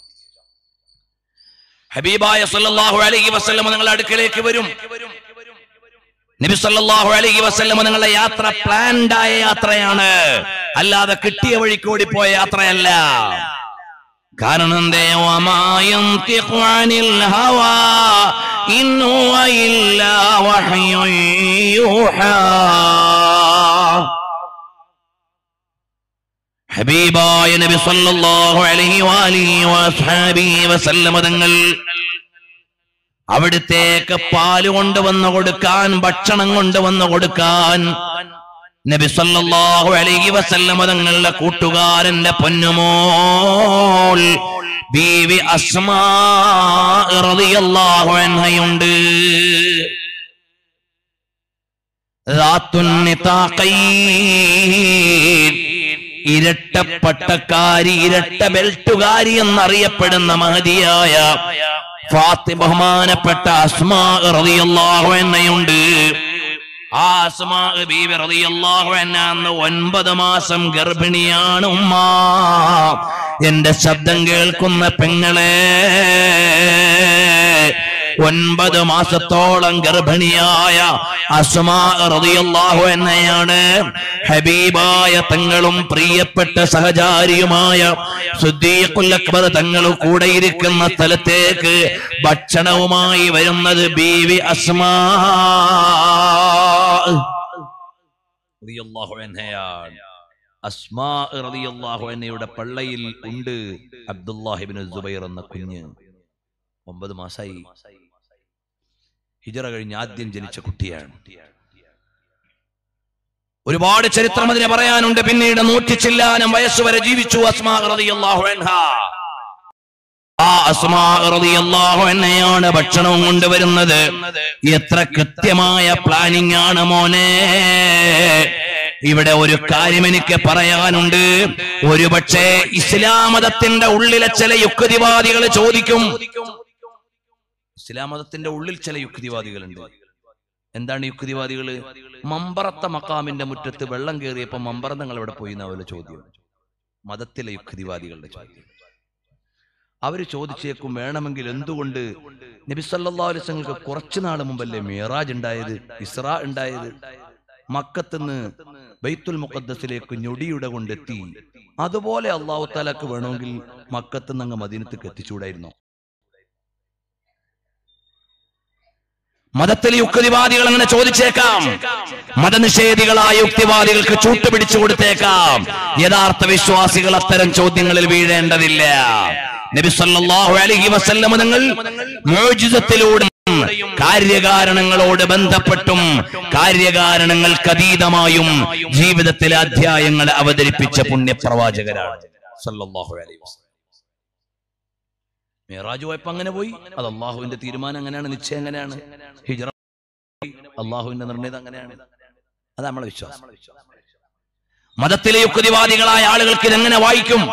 ഹബീബായ സല്ലല്ലാഹു അലൈഹി വസല്ലമ നിങ്ങളുടെ അടുക്കലേക്ക് വരും നബി സല്ലല്ലാഹു അലൈഹി വസല്ലമ നിങ്ങളുടെ യാത്ര പ്ലാൻഡ് ആയ യാത്രയാണ് അല്ലാതെ കിട്ടിയ വഴിക്ക് ഓടിപ്പോയ യാത്രയല്ല കാരണം എന്തേ വമാ യന്തിഖു അനിൽ ഹവാ ഇൻ ഹുവ ഇല്ലാ വഹ്യുൻ യൂഹാ ഹബീബായ നബി സല്ലല്ലാഹു അലൈഹി വാലിഹി വസ്ഹാബിഹി വസല്ലമ തങ്ങൾ അവിടുത്തേക്ക് പാല് കൊണ്ടുവന്ന് കൊടുക്കാൻ ഭക്ഷണം കൊണ്ടുവന്ന് കൊടുക്കാൻ നബി സല്ലല്ലാഹു അലൈഹി വസല്ലമ തങ്ങളുടെ കൂട്ടുകാരന്റെ പൊന്നുമോൾ ബീവി അസ്മാ റളിയല്ലാഹു അൻഹയുണ്ട് ذاتുൻ നിതാഖൈൻ ഇരട്ടപ്പട്ടക്കാരി ഇരട്ട ബെൽറ്റുകാരി എന്നറിയപ്പെടുന്ന മഹതിയായ ഫാത്തി ബഹുമാനപ്പെട്ട അസ്മാ റളിയല്ലാഹു അൻഹയുണ്ട് ആ അസ്മാ ബീവി റളിയല്ലാഹു അൻഹ അന്ന് ഒൻപത് മാസം ഗർഭിണിയാണ് ഉമ്മ എന്റെ ശബ്ദം കേൾക്കുന്ന പെങ്ങളെ ഒൻപത് മാസത്തോളം ഗർഭിണിയായ അസ്മാ റളിയല്ലാഹു അൻഹയാണ് ഹബീബായ തങ്ങളും പ്രിയപ്പെട്ട സഹചാരിയുമായ സുദ്ദീഖുൽ അക്ബർ തങ്ങൾ കൂടെ ഇരിക്കുന്ന സ്ഥലത്തേക്ക് ഭക്ഷണവുമായി വരുന്നത് ബീവി അസ്മാ റളിയല്ലാഹു അൻഹയാണ് അസ്മാ റളിയല്ലാഹു അൻഹയുടെ പള്ളയിൽ ഉണ്ട് അബ്ദുല്ലാഹിബ്നു സുബൈർ എന്ന കുഞ്ഞ് ഒമ്പത് മാസമായി ഹിജറ കഴിഞ്ഞ് ആദ്യം ജനിച്ച കുട്ടിയാണ് ഒരുപാട് ചരിത്രം അതിനെ പറയാനുണ്ട് പിന്നീട് നൂറ്റി ചില്ലാനം വയസ്സുവരെ ജീവിച്ചു അസ്മാ റളിയല്ലാഹു അൻഹാ ആ അസ്മാ റളിയല്ലാഹു അൻഹയാണ് ഭക്ഷണവും കൊണ്ടുവരുന്നത് എത്ര കൃത്യമായ പ്ലാനിംഗ് ആണ് മോനെ ഇവിടെ ഒരു കാര്യം എനിക്ക് പറയാനുണ്ട് ഒരുപക്ഷെ ഇസ്ലാം മതത്തിന്റെ ഉള്ളിലെ ചില യുക്തിവാദികൾ ചോദിക്കും ഇസ്ലാം മതത്തിന്റെ ഉള്ളിൽ ചില യുക്തിവാദികളുണ്ട് എന്താണ് യുക്തിവാദികള് മമ്പറത്ത മക്കാമിന്റെ മുറ്റത്ത് വെള്ളം കയറിയപ്പോ മമ്പറത്തങ്ങൾ എവിടെ പോയി എന്നാവല്ലോ ചോദ്യം മതത്തിലെ യുക്തിവാദികളുടെ ചോദ്യം അവര് ചോദിച്ചേക്കും വേണമെങ്കിൽ എന്തുകൊണ്ട് നബി സല്ലല്ലാഹു അലൈഹി വസല്ലമക്ക് കുറച്ചു നാൾ മുമ്പല്ലേ മിറാജ് ഉണ്ടായത് ഇസ്രാ ഉണ്ടായത് മക്കത്തുനിന്ന് ബൈത്തുൽ മുഖദ്ദസിലേക്ക് ഞൊടിയുടെ കൊണ്ടെത്തി അതുപോലെ അള്ളാഹു താലാക്ക് വേണമെങ്കിൽ മക്കത്തുനിന്ന് അങ്ങ് മദീനത്തേക്ക് എത്തിച്ചൂടായിരുന്നോ മതത്തിലെ യുക്തിവാദികൾ അങ്ങനെ ചോദിച്ചേക്കാം മതനിഷേധികളായ യുക്തിവാദികൾക്ക് ചൂട്ടുപിടിച്ചു കൊടുത്തേക്കാം യഥാർത്ഥ വിശ്വാസികൾ അത്തരം ചോദ്യങ്ങളിൽ വീഴേണ്ടതില്ല നബി സല്ലല്ലാഹു അലൈഹി വസല്ലമ തങ്ങൾ മോചിതത്തിലൂടെ കാര്യകാരണങ്ങളോട് ബന്ധപ്പെട്ടും കാര്യകാരണങ്ങൾക്ക് അതീതമായും ജീവിതത്തിലെ അധ്യായങ്ങൾ അവതരിപ്പിച്ച പുണ്യപ്രവാചകരാണ് സല്ലല്ലാഹു അലൈഹി വസല്ലം മേറാജ് പോയപ്പോ അങ്ങനെ പോയി അത് അള്ളാഹുവിന്റെ തീരുമാനം അങ്ങനെയാണ് നിശ്ചയം അങ്ങനെയാണ് ഹിജറ അള്ളാഹുവിന്റെ നിർണയം അങ്ങനെയാണ് അത് നമ്മളെ വിശ്വാസം മതത്തിലെ യുക്തിവാദികളായ ആളുകൾക്ക് ഇതെങ്ങനെ വായിക്കും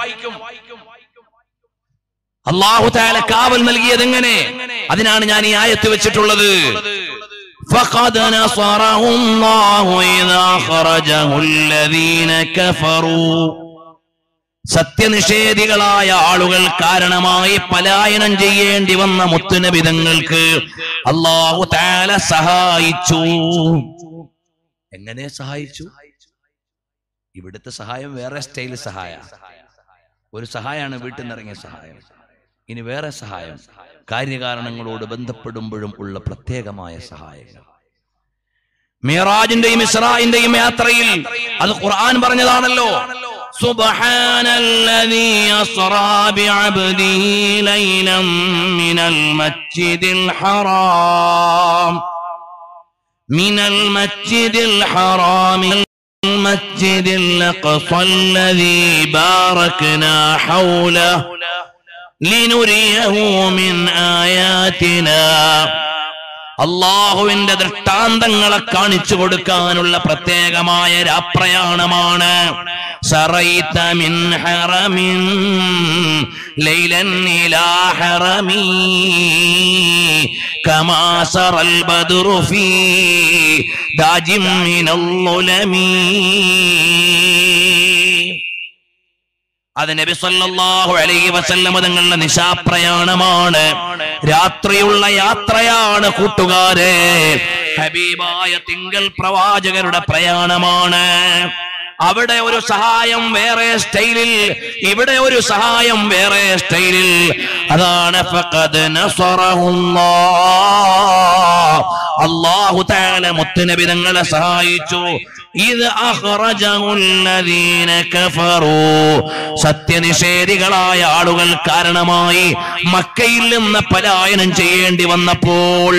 അള്ളാഹു താല കാവൽ നൽകിയത് എങ്ങനെ അതിനാണ് ഞാൻ ഈ ആയത്ത് വെച്ചിട്ടുള്ളത് فقد نصره الله إذا أخرجه الذين كفروا സത്യനിഷേധികളായ ആളുകൾ കാരണമായി പലായനം ചെയ്യേണ്ടി വന്ന മുത്തുനബിതങ്ങൾക്ക് അള്ളാഹു താല സഹായിച്ചു എങ്ങനെ സഹായിച്ചു ഇവിടുത്തെ സഹായം വേറെ സ്റ്റൈൽ സഹായ ഒരു സഹായമാണ് വീട്ടിൽ നിന്ന് ഇറങ്ങിയ സഹായം ഇനി വേറെ സഹായം കാര്യകാരണങ്ങളോട് ബന്ധപ്പെടുമ്പോഴും ഉള്ള പ്രത്യേകമായ സഹായങ്ങൾ മിറാജിന്റെയും ഇസ്രായിന്റെയും യാത്രയിൽ അത് ഖുർആൻ പറഞ്ഞതാണല്ലോ سبحان الذي أسرى بعبده ليلا من المسجد الحرام من المسجد الحرام المسجد الأقصى الذي باركنا حوله لنريه من آياتنا അള്ളാഹുവിന്റെ ദൃഷ്ടാന്തങ്ങളെ കാണിച്ചു കൊടുക്കാനുള്ള പ്രത്യേകമായ രാപ്രയാണമാണ് സറൈത മിൻ ഹറമിൻ ലൈലൻ ഇലാ ഹറമി കമാ സറൽ ബദ്റു ഫീ ദാജിം മിനൽ ളുലമി അത് നബി സല്ലല്ലാഹു അലൈഹി വസല്ലമ തങ്ങളുടെ നിശാപ്രയാണമാണ് രാത്രിയുള്ള യാത്രയാണ് കൂട്ടുകാരെ ഹബീബായ തിങ്കൾ പ്രവാചകരുടെ പ്രയാണമാണ് അവിടെ ഒരു സഹായം വേറെ സ്റ്റൈലിൽ ഇവിടെ ഒരു സഹായം വേറെ സ്റ്റൈലിൽ അതാണ് ഫഖദ് നസറഹുല്ലാഹ് അല്ലാഹു തആല മുത്തുനബി തങ്ങളെ സഹായിച്ചു ഇത് അഖ്റജഹുല്ലദീന കഫറൂ സത്യനിഷേധികളായ ആളുകൾ കാരണമായി മക്കയിൽ നിന്ന് പലായനം ചെയ്യേണ്ടി വന്നപ്പോൾ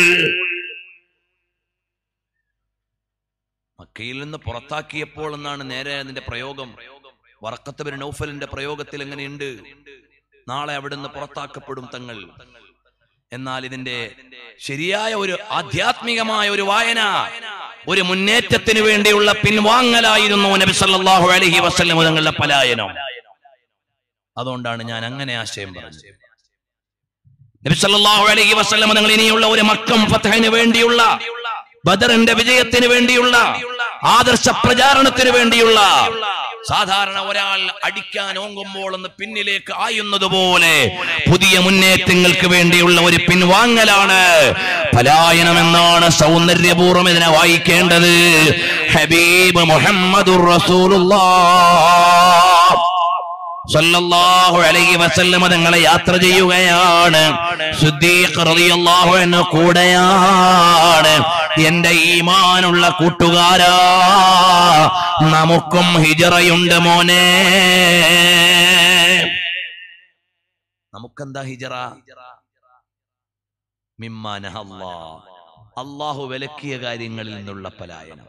മക്കയിൽ നിന്ന് പുറത്താക്കിയപ്പോൾ എന്നാണ് നേരെ അതിന്റെ പ്രയോഗം വറക്കത്ത് ബിൻ നൗഫലിന്റെ പ്രയോഗത്തിൽ എങ്ങനെയുണ്ട് നാളെ അവിടുന്ന് പുറത്താക്കപ്പെടും തങ്ങൾ എന്നാൽ ഇതിന്റെ ശരിയായ ഒരു ആധ്യാത്മികമായ ഒരു വായന ഒരു മുന്നേറ്റത്തിന് വേണ്ടിയുള്ള പിൻവാങ്ങലായിരുന്നു നബി സല്ലല്ലാഹു അലൈഹി വസല്ലം തങ്ങളുടെ പലായനം അതുകൊണ്ടാണ് ഞാൻ അങ്ങനെ ആശയം പറഞ്ഞത് നബി സല്ലല്ലാഹു അലൈഹി വസല്ലം തങ്ങൾ ഇനിയുള്ള ഒരു മക്കം ഫതഹിന് വേണ്ടിയുള്ള ബദറിന്റെ വിജയത്തിന് വേണ്ടിയുള്ള ആദർശ പ്രചാരണത്തിന് വേണ്ടിയുള്ള സാധാരണ ഒരാൾ അടിക്കാൻ ഓങ്ങുമ്പോൾ ഒന്ന് പിന്നിലേക്ക് ആയുന്നത് പോലെ പുതിയ മുന്നേറ്റങ്ങൾക്ക് വേണ്ടിയുള്ള ഒരു പിൻവാങ്ങലാണ് പലായനം എന്നാണ് സൗന്ദര്യപൂർവ്വം ഇതിനെ വായിക്കേണ്ടത് ഹബീബ് മുഹമ്മദുർ റസൂലുള്ളാഹ് സല്ലല്ലാഹു അലൈഹി വസല്ലമ തങ്ങളെ യാത്ര ചെയ്യുകയാണ് സിദ്ദീഖ് റളിയല്ലാഹു അൻഹു കൂടെയാണ് എന്റെ ഈമാനുള്ള കൂട്ടുകാരാ നമുക്കും ഹിജറയുണ്ട് മോനെ നമുക്കെന്താ ഹിജറ മിമ്മാ നഹല്ലാ. അള്ളാഹു വിലക്കിയ കാര്യങ്ങളിൽ നിന്നുള്ള പലായനം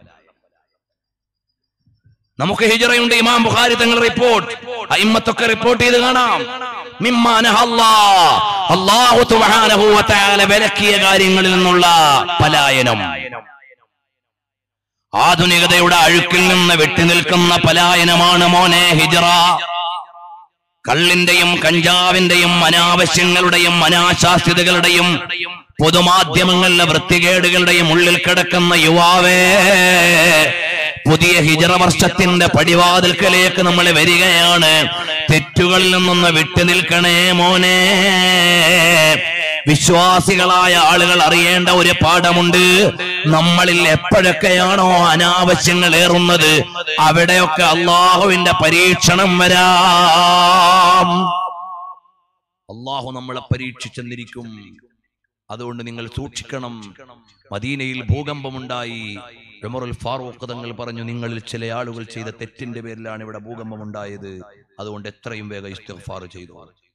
നമുക്ക് ഹിജറയുണ്ട് ഇമാം ബുഖാരി തങ്ങൾ റിപ്പോർട്ട് അയിമ്മത്തൊക്കെ റിപ്പോർട്ട് ചെയ്ത് കാണാം മിമ്മാ നഹല്ലാ. അല്ലാഹു സുബ്ഹാനഹു വ തആല വിലക്കിയ കാര്യങ്ങളിൽ നിന്നുള്ള പലായനം ആധുനികതയുടെ അഴുക്കിൽ നിന്ന് വിട്ടുനിൽക്കുന്ന പലായനമാണ് മോനെ ഹിജറ കള്ളിന്റെയും കഞ്ചാവിന്റെയും അനാവശ്യങ്ങളുടെയും അനാശാസ്യതകളുടെയും പൊതുമാധ്യമങ്ങളിലെ വൃത്തികേടുകളുടെയും ഉള്ളിൽ കിടക്കുന്ന യുവാവേ പുതിയ ഹിജറ വർഷത്തിന്റെ പടിവാതിൽക്കലേക്ക് നമ്മൾ വരികയാണ് തെറ്റുകളിൽ നിന്നൊന്ന് വിട്ടു നിൽക്കണേ മോനെ വിശ്വാസികളായ ആളുകൾ അറിയേണ്ട ഒരു പാഠമുണ്ട് നമ്മളിൽ എപ്പോഴൊക്കെയാണോ അനാവശ്യങ്ങൾ ഏറുന്നത് അവിടെയൊക്കെ അള്ളാഹുവിന്റെ പരീക്ഷണം വരാം അള്ളാഹു നമ്മളെ പരീക്ഷിച്ചെന്നിരിക്കും അതുകൊണ്ട് നിങ്ങൾ സൂക്ഷിക്കണം മദീനയിൽ ഭൂകമ്പമുണ്ടായി ഉമറുൽ ഫാറൂഖ് തങ്ങൾ പറഞ്ഞു നിങ്ങളിൽ ചില ആളുകൾ ചെയ്ത തെറ്റിന്റെ പേരിലാണ് ഇവിടെ ഭൂകമ്പമുണ്ടായത് അതുകൊണ്ട് എത്രയും വേഗം ഇസ്തിഗ്ഫാർ ചെയ്തു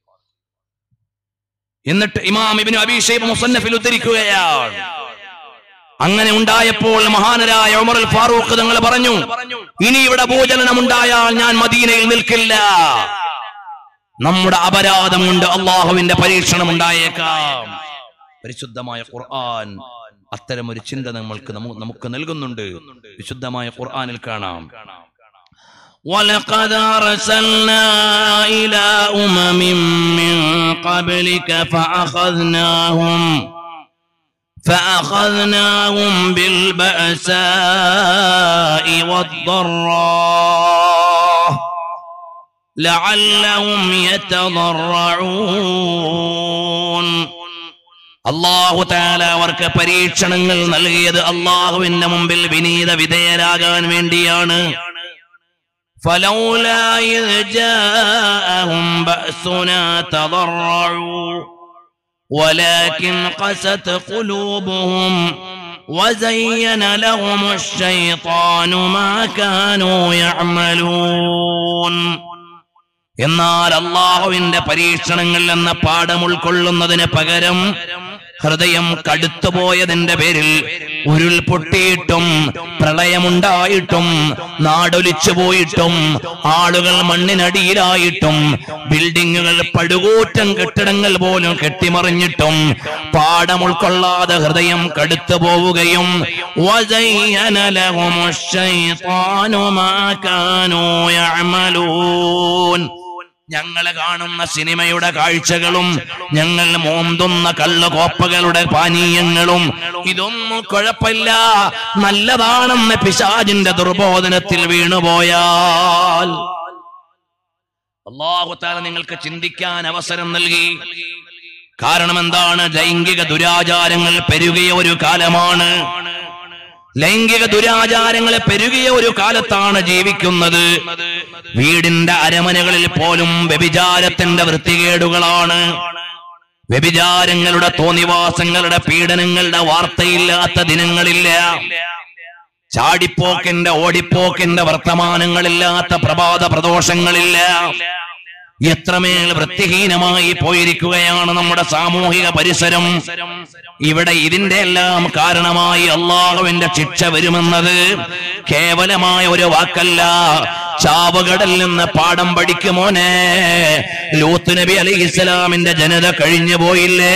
എന്നിട്ട് ഇമാം ഇബ്നു അബീ ഷൈബ മുസന്നഫിൽ ഉദ്ധരിക്കുകയാണ് അങ്ങനെ ഉണ്ടായപ്പോൾ മഹാനരായ ഉമറുൽ ഫാറൂഖ് തങ്ങൾ പറഞ്ഞു ഇനി ഇവിടെ ഭൂചലനം ഉണ്ടായാൽ ഞാൻ മദീനയിൽ നിൽക്കില്ല നമ്മുടെ അപരാധം കൊണ്ട് അള്ളാഹുവിന്റെ പരീക്ഷണം ഉണ്ടായേക്കാം പരിശുദ്ധമായ ഖുർആൻ അത്തരം ഒരു ചിന്ത നമ്മൾക്ക് നമു- നമുക്ക് നൽകുന്നുണ്ട് വിശുദ്ധമായ ഖുർആനിൽ കാണാം ولقد أرسلنا إلى أمم من قبلك فأخذناهم فأخذناهم بالبأساء والضراء لعلهم يتضرعون അള്ളാഹു താല അവർക്ക് പരീക്ഷണങ്ങൾ നൽകിയത് അള്ളാഹുവിന്റെ മുമ്പിൽ വിനീത വിധേയരാകാൻ വേണ്ടിയാണ് فلولا إذ جاءهم بأسنا تضرعوا ولكن قست قلوبهم وزين لهم الشيطان ما كانوا يعملون എന്നാൽ അള്ളാഹുവിന്റെ പരീക്ഷണങ്ങൾ എന്ന പാഠം ഉൾക്കൊള്ളുന്നതിന് പകരം ഹൃദയം കടുത്തുപോയതിന്റെ പേരിൽ ഉരുൾ പൊട്ടിയിട്ടും പ്രളയമുണ്ടായിട്ടും നാടൊലിച്ചു പോയിട്ടും ആളുകൾ മണ്ണിനടിയിലായിട്ടും ബിൽഡിങ്ങുകൾ പടുകൂറ്റൻ കെട്ടിടങ്ങൾ പോലും കെട്ടിമറിഞ്ഞിട്ടും പാഠം ഉൾക്കൊള്ളാതെ ഹൃദയം കടുത്തു പോവുകയും وزين لهم الشيطان ما كانوا يعملون ഞങ്ങൾ കാണുന്ന സിനിമയുടെ കാഴ്ചകളും ഞങ്ങൾ മോന്തുന്ന കള്ളുകോപ്പകളുടെ പാനീയങ്ങളും ഇതൊന്നും കുഴപ്പമില്ല നല്ലതാണെന്ന് പിശാജിന്റെ ദുർബോധനത്തിൽ വീണുപോയാൽ അള്ളാഹുത്താല നിങ്ങൾക്ക് ചിന്തിക്കാൻ അവസരം നൽകി കാരണം എന്താണ് ലൈംഗിക ദുരാചാരങ്ങൾ പെരുകിയ ഒരു കാലമാണ് ലൈംഗിക ദുരാചാരങ്ങളെ പെരുകിയ ഒരു കാലത്താണ് ജീവിക്കുന്നത് വീടിന്റെ അരമനകളിൽ പോലും വ്യഭിചാരത്തിന്റെ വൃത്തികേടുകളാണ് വ്യഭിചാരങ്ങളുടെ തോന്നിവാസങ്ങളുടെ പീഡനങ്ങളുടെ വാർത്തയില്ലാത്ത ദിനങ്ങളില്ല ചാടിപ്പോക്കിന്റെ ഓടിപ്പോക്കിന്റെ വർത്തമാനങ്ങളില്ലാത്ത പ്രഭാത പ്രദോഷങ്ങളില്ല എത്രമേൽ വൃത്തിഹീനമായി പോയിരിക്കുകയാണ് നമ്മുടെ സാമൂഹിക പരിസരം ഇവിടെ ഇതിന്റെ എല്ലാം കാരണമായി അള്ളാഹുവിന്റെ ശിക്ഷ വരുമെന്നത് കേവലമായ ഒരു വാക്കല്ല ചാവുകടൽ നിന്ന് പാഠം പഠിക്കുമോനെ ലൂത്ത് നബി അലി ഇസ്ലാമിന്റെ ജനത കഴിഞ്ഞു പോയില്ലേ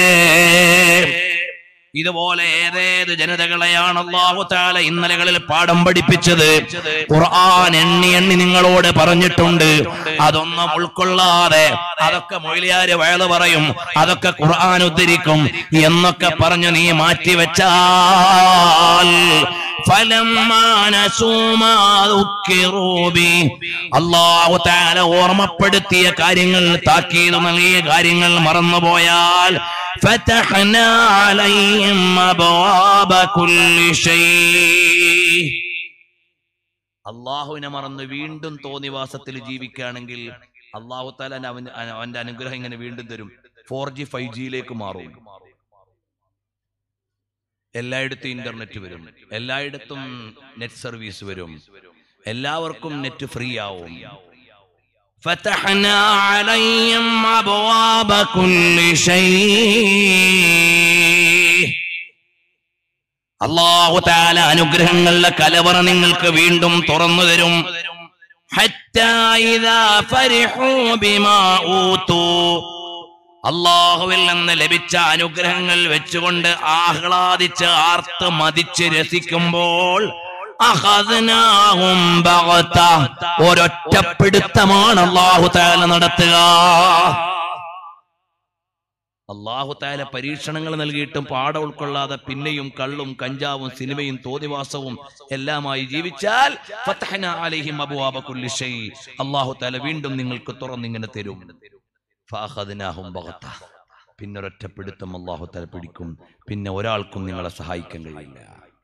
ഇതുപോലെ ഏതേത് ജനതകളെയാണ് അള്ളാഹു താല ഇന്നലകളിൽ പാഠം പഠിപ്പിച്ചത് ഖുർആൻ എണ്ണി എണ്ണി നിങ്ങളോട് പറഞ്ഞിട്ടുണ്ട് അതൊന്നും ഉൾക്കൊള്ളാതെ അതൊക്കെ മൊഴിയാര് വയല് പറയും അതൊക്കെ ഖുർആൻ ഉദ്ധരിക്കും എന്നൊക്കെ പറഞ്ഞു നീ മാറ്റിവെച്ചാൽ فلما نسوا ما ذكروا به അള്ളാഹു താല ഓർമ്മപ്പെടുത്തിയ കാര്യങ്ങൾ താക്കീത് നൽകിയ കാര്യങ്ങൾ മറന്നുപോയാൽ فتحنا عليهم أبواب كل شيء അള്ളാഹുവിനെ മറന്ന് വീണ്ടും തോന്നിവാസത്തിൽ ജീവിക്കുകയാണെങ്കിൽ അള്ളാഹു താല അവന് അവന്റെ അനുഗ്രഹം ഇങ്ങനെ വീണ്ടും തരും ഫോർ ജി ഫൈവ് ജിയിലേക്ക് മാറും എല്ലായിടത്തും ഇന്റർനെറ്റ് വരും എല്ലായിടത്തും നെറ്റ് സർവീസ് വരും എല്ലാവർക്കും നെറ്റ് ഫ്രീ ആവും فتحنا عليهم أبواب كل شيء അള്ളാഹു താല അനുഗ്രഹങ്ങളുടെ കലവറ നിങ്ങൾക്ക് വീണ്ടും തുറന്നു തരും ഹത്താ ഇദാ ഫരിഹൂ ബിമാ ഊതൂ. അള്ളാഹുവിൽ നിന്ന് ലഭിച്ച അനുഗ്രഹങ്ങൾ വെച്ചുകൊണ്ട് ആഹ്ലാദിച്ച് ആർത്ത് മതിച്ച് രസിക്കുമ്പോൾ അഖദ്നാഹും ബഗ്ത. ഒരൊറ്റപ്പിടുത്തമാണ് അള്ളാഹു താല നടത്തുക അള്ളാഹു താല പരീക്ഷണങ്ങൾ നൽകിയിട്ടും പാട ഉൾക്കൊള്ളാതെ പിന്നെയും കള്ളും കഞ്ചാവും സിനിമയും തോന്നിവാസവും എല്ലാമായി ജീവിച്ചാൽ ഫതഹ്നാ അലൈഹിം അബ്വാബ കുല്ലി ഷൈ. അള്ളാഹു താല വീണ്ടും നിങ്ങൾക്ക് തുറന്നിങ്ങനെ തരും ഫഅഖദ്നാഹും ബഗ്ത. പിന്നെ ഒരൊറ്റപ്പിടുത്തം അള്ളാഹു താല പിടിക്കും പിന്നെ ഒരാൾക്കും നിങ്ങളെ സഹായിക്കാൻ കഴിയില്ല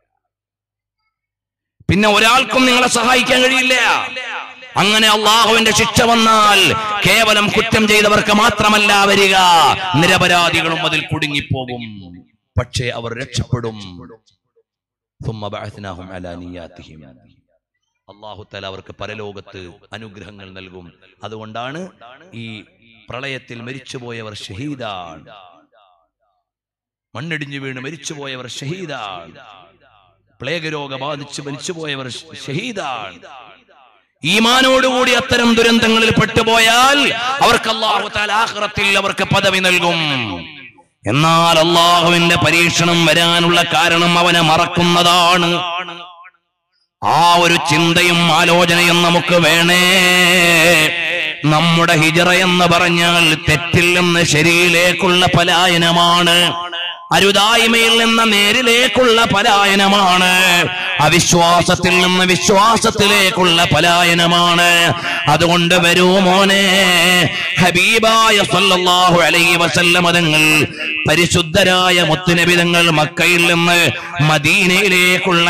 പിന്നെ ഒരാൾക്കും നിങ്ങളെ സഹായിക്കാൻ കഴിയില്ല അങ്ങനെ അള്ളാഹുവിന്റെ ശിക്ഷ വന്നാൽ കേവലം കുറ്റം ചെയ്തവർക്ക് മാത്രമല്ല വരിക നിരപരാധികളും അതിൽ കുടുങ്ങിപ്പോകും പക്ഷേ അവർ രക്ഷപ്പെടും ثم بعثناهم على نياتهم. അള്ളാഹു തല അവർക്ക് പരലോകത്ത് അനുഗ്രഹങ്ങൾ നൽകും അതുകൊണ്ടാണ് ഈ പ്രളയത്തിൽ മരിച്ചുപോയവർ ഷഹീദാണ് മണ്ണിടിഞ്ഞു വീണ് മരിച്ചുപോയവർ ഷഹീദാണ് പ്ലേഗ് രോഗ ബാധിച്ച് മരിച്ചുപോയവർ ഷഹീദാണ് ഈമാനോടുകൂടി അത്തരം ദുരന്തങ്ങളിൽ പെട്ടുപോയാൽ അവർക്ക് അള്ളാഹു താല ആഖിറത്തിൽ അവർക്ക് പദവി നൽകും എന്നാൽ അള്ളാഹുവിന്റെ പരീക്ഷണം വരാനുള്ള കാരണം അവനെ മറക്കുന്നതാണ് ആ ഒരു ചിന്തയും ആലോചനയും നമുക്ക് വേണേ നമ്മുടെ ഹിജറ എന്ന് പറഞ്ഞാൽ തെറ്റിൽ നിന്ന് ശരിയിലേക്കുള്ള പലായനമാണ് അരുതായ്മയിൽ നിന്ന് നേരിലേക്കുള്ള പലായനമാണ് അവിശ്വാസത്തിൽ നിന്ന് വിശ്വാസത്തിലേക്കുള്ള പലായനമാണ് അതുകൊണ്ട് വരൂ മോനെ ഹബീബായ സല്ലല്ലാഹു അലൈഹി വസല്ലമ തങ്ങൾ പരിശുദ്ധരായ മുത്തുനബിതങ്ങൾ മക്കയിൽ നിന്ന് മദീനയിലേക്കുള്ള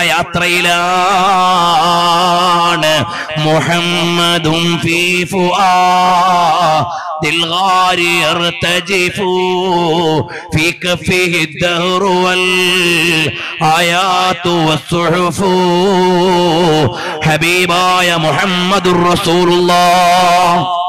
യാത്രയിലാണ് മുഹമ്മദും ഫീ فؤاد الغار يرتجف في كفه الدهر والآيات والصحف حبيباയ محمد رسول الله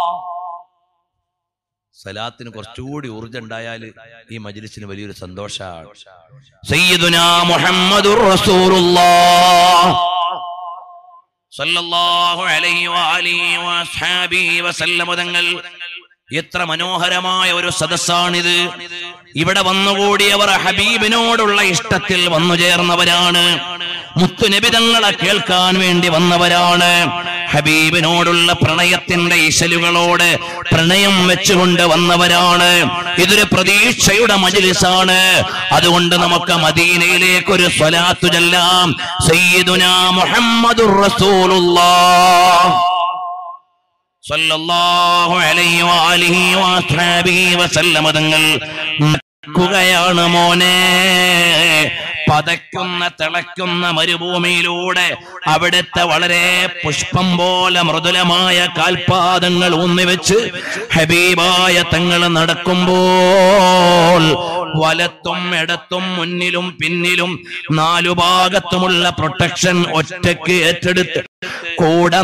സലാത്തിന് കുറച്ചുകൂടി ഊർജം ഉണ്ടായാൽ ഈ മജ്ലിസിന് വലിയൊരു സന്തോഷമാണ് സയ്യിദുനാ മുഹമ്മദുർ റസൂലുള്ളാഹ് സല്ലല്ലാഹു അലൈഹി വആലിഹി വഅസ്ഹാബിഹി വസല്ലമ തങ്ങൾ എത്ര മനോഹരമായ ഒരു സദസ്സാണിത് ഇവിടെ വന്നുകൂടിയവർ ഹബീബിനോടുള്ള ഇഷ്ടത്തിൽ വന്നു ചേർന്നവരാണ് മുത്തുനബിതങ്ങളെ കേൾക്കാൻ വേണ്ടി വന്നവരാണ് ഹബീബിനോടുള്ള പ്രണയത്തിന്റെ ഇശലുകളോട് പ്രണയം വെച്ചുകൊണ്ട് വന്നവരാണ് ഇതൊരു പ്രതീക്ഷയുടെ മജിലിസാണ് അതുകൊണ്ട് നമുക്ക് മദീനയിലേക്ക് ഒരു സ്വലാത്തു ചെല്ലാം സയ്യിദുനാ മുഹമ്മദുർ റസൂലുള്ളാഹ് സല്ലല്ലാഹു അലൈഹി വആലിഹി വഅസ്ഹാബിഹി വസല്ലമ തങ്ങൾ ക്കുകയാണ് മോനെ പതയ്ക്കുന്ന തിളയ്ക്കുന്ന മരുഭൂമിയിലൂടെ അവിടുത്തെ വളരെ പുഷ്പം പോലെ മൃദുലമായ കാൽപാദങ്ങൾ ഊന്നിവെച്ച് ഹബീബായ തങ്ങൾ നടക്കുമ്പോൾ വലത്തും ഇടത്തും മുന്നിലും പിന്നിലും നാലു ഭാഗത്തുമുള്ള പ്രൊട്ടക്ഷൻ ഒറ്റയ്ക്ക് ഏറ്റെടുത്ത് കൂടെ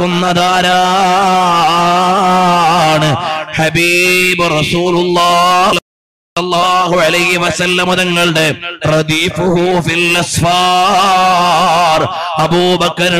നടക്കുന്നതാരാണ് ഹബീബ് റസൂലുള്ളാഹ് സല്ലല്ലാഹു അലൈഹി വസല്ലമ തങ്ങളുടെ റദീഫുഹു ഫിൽ അസ്ഫാർ അബൂബക്കർ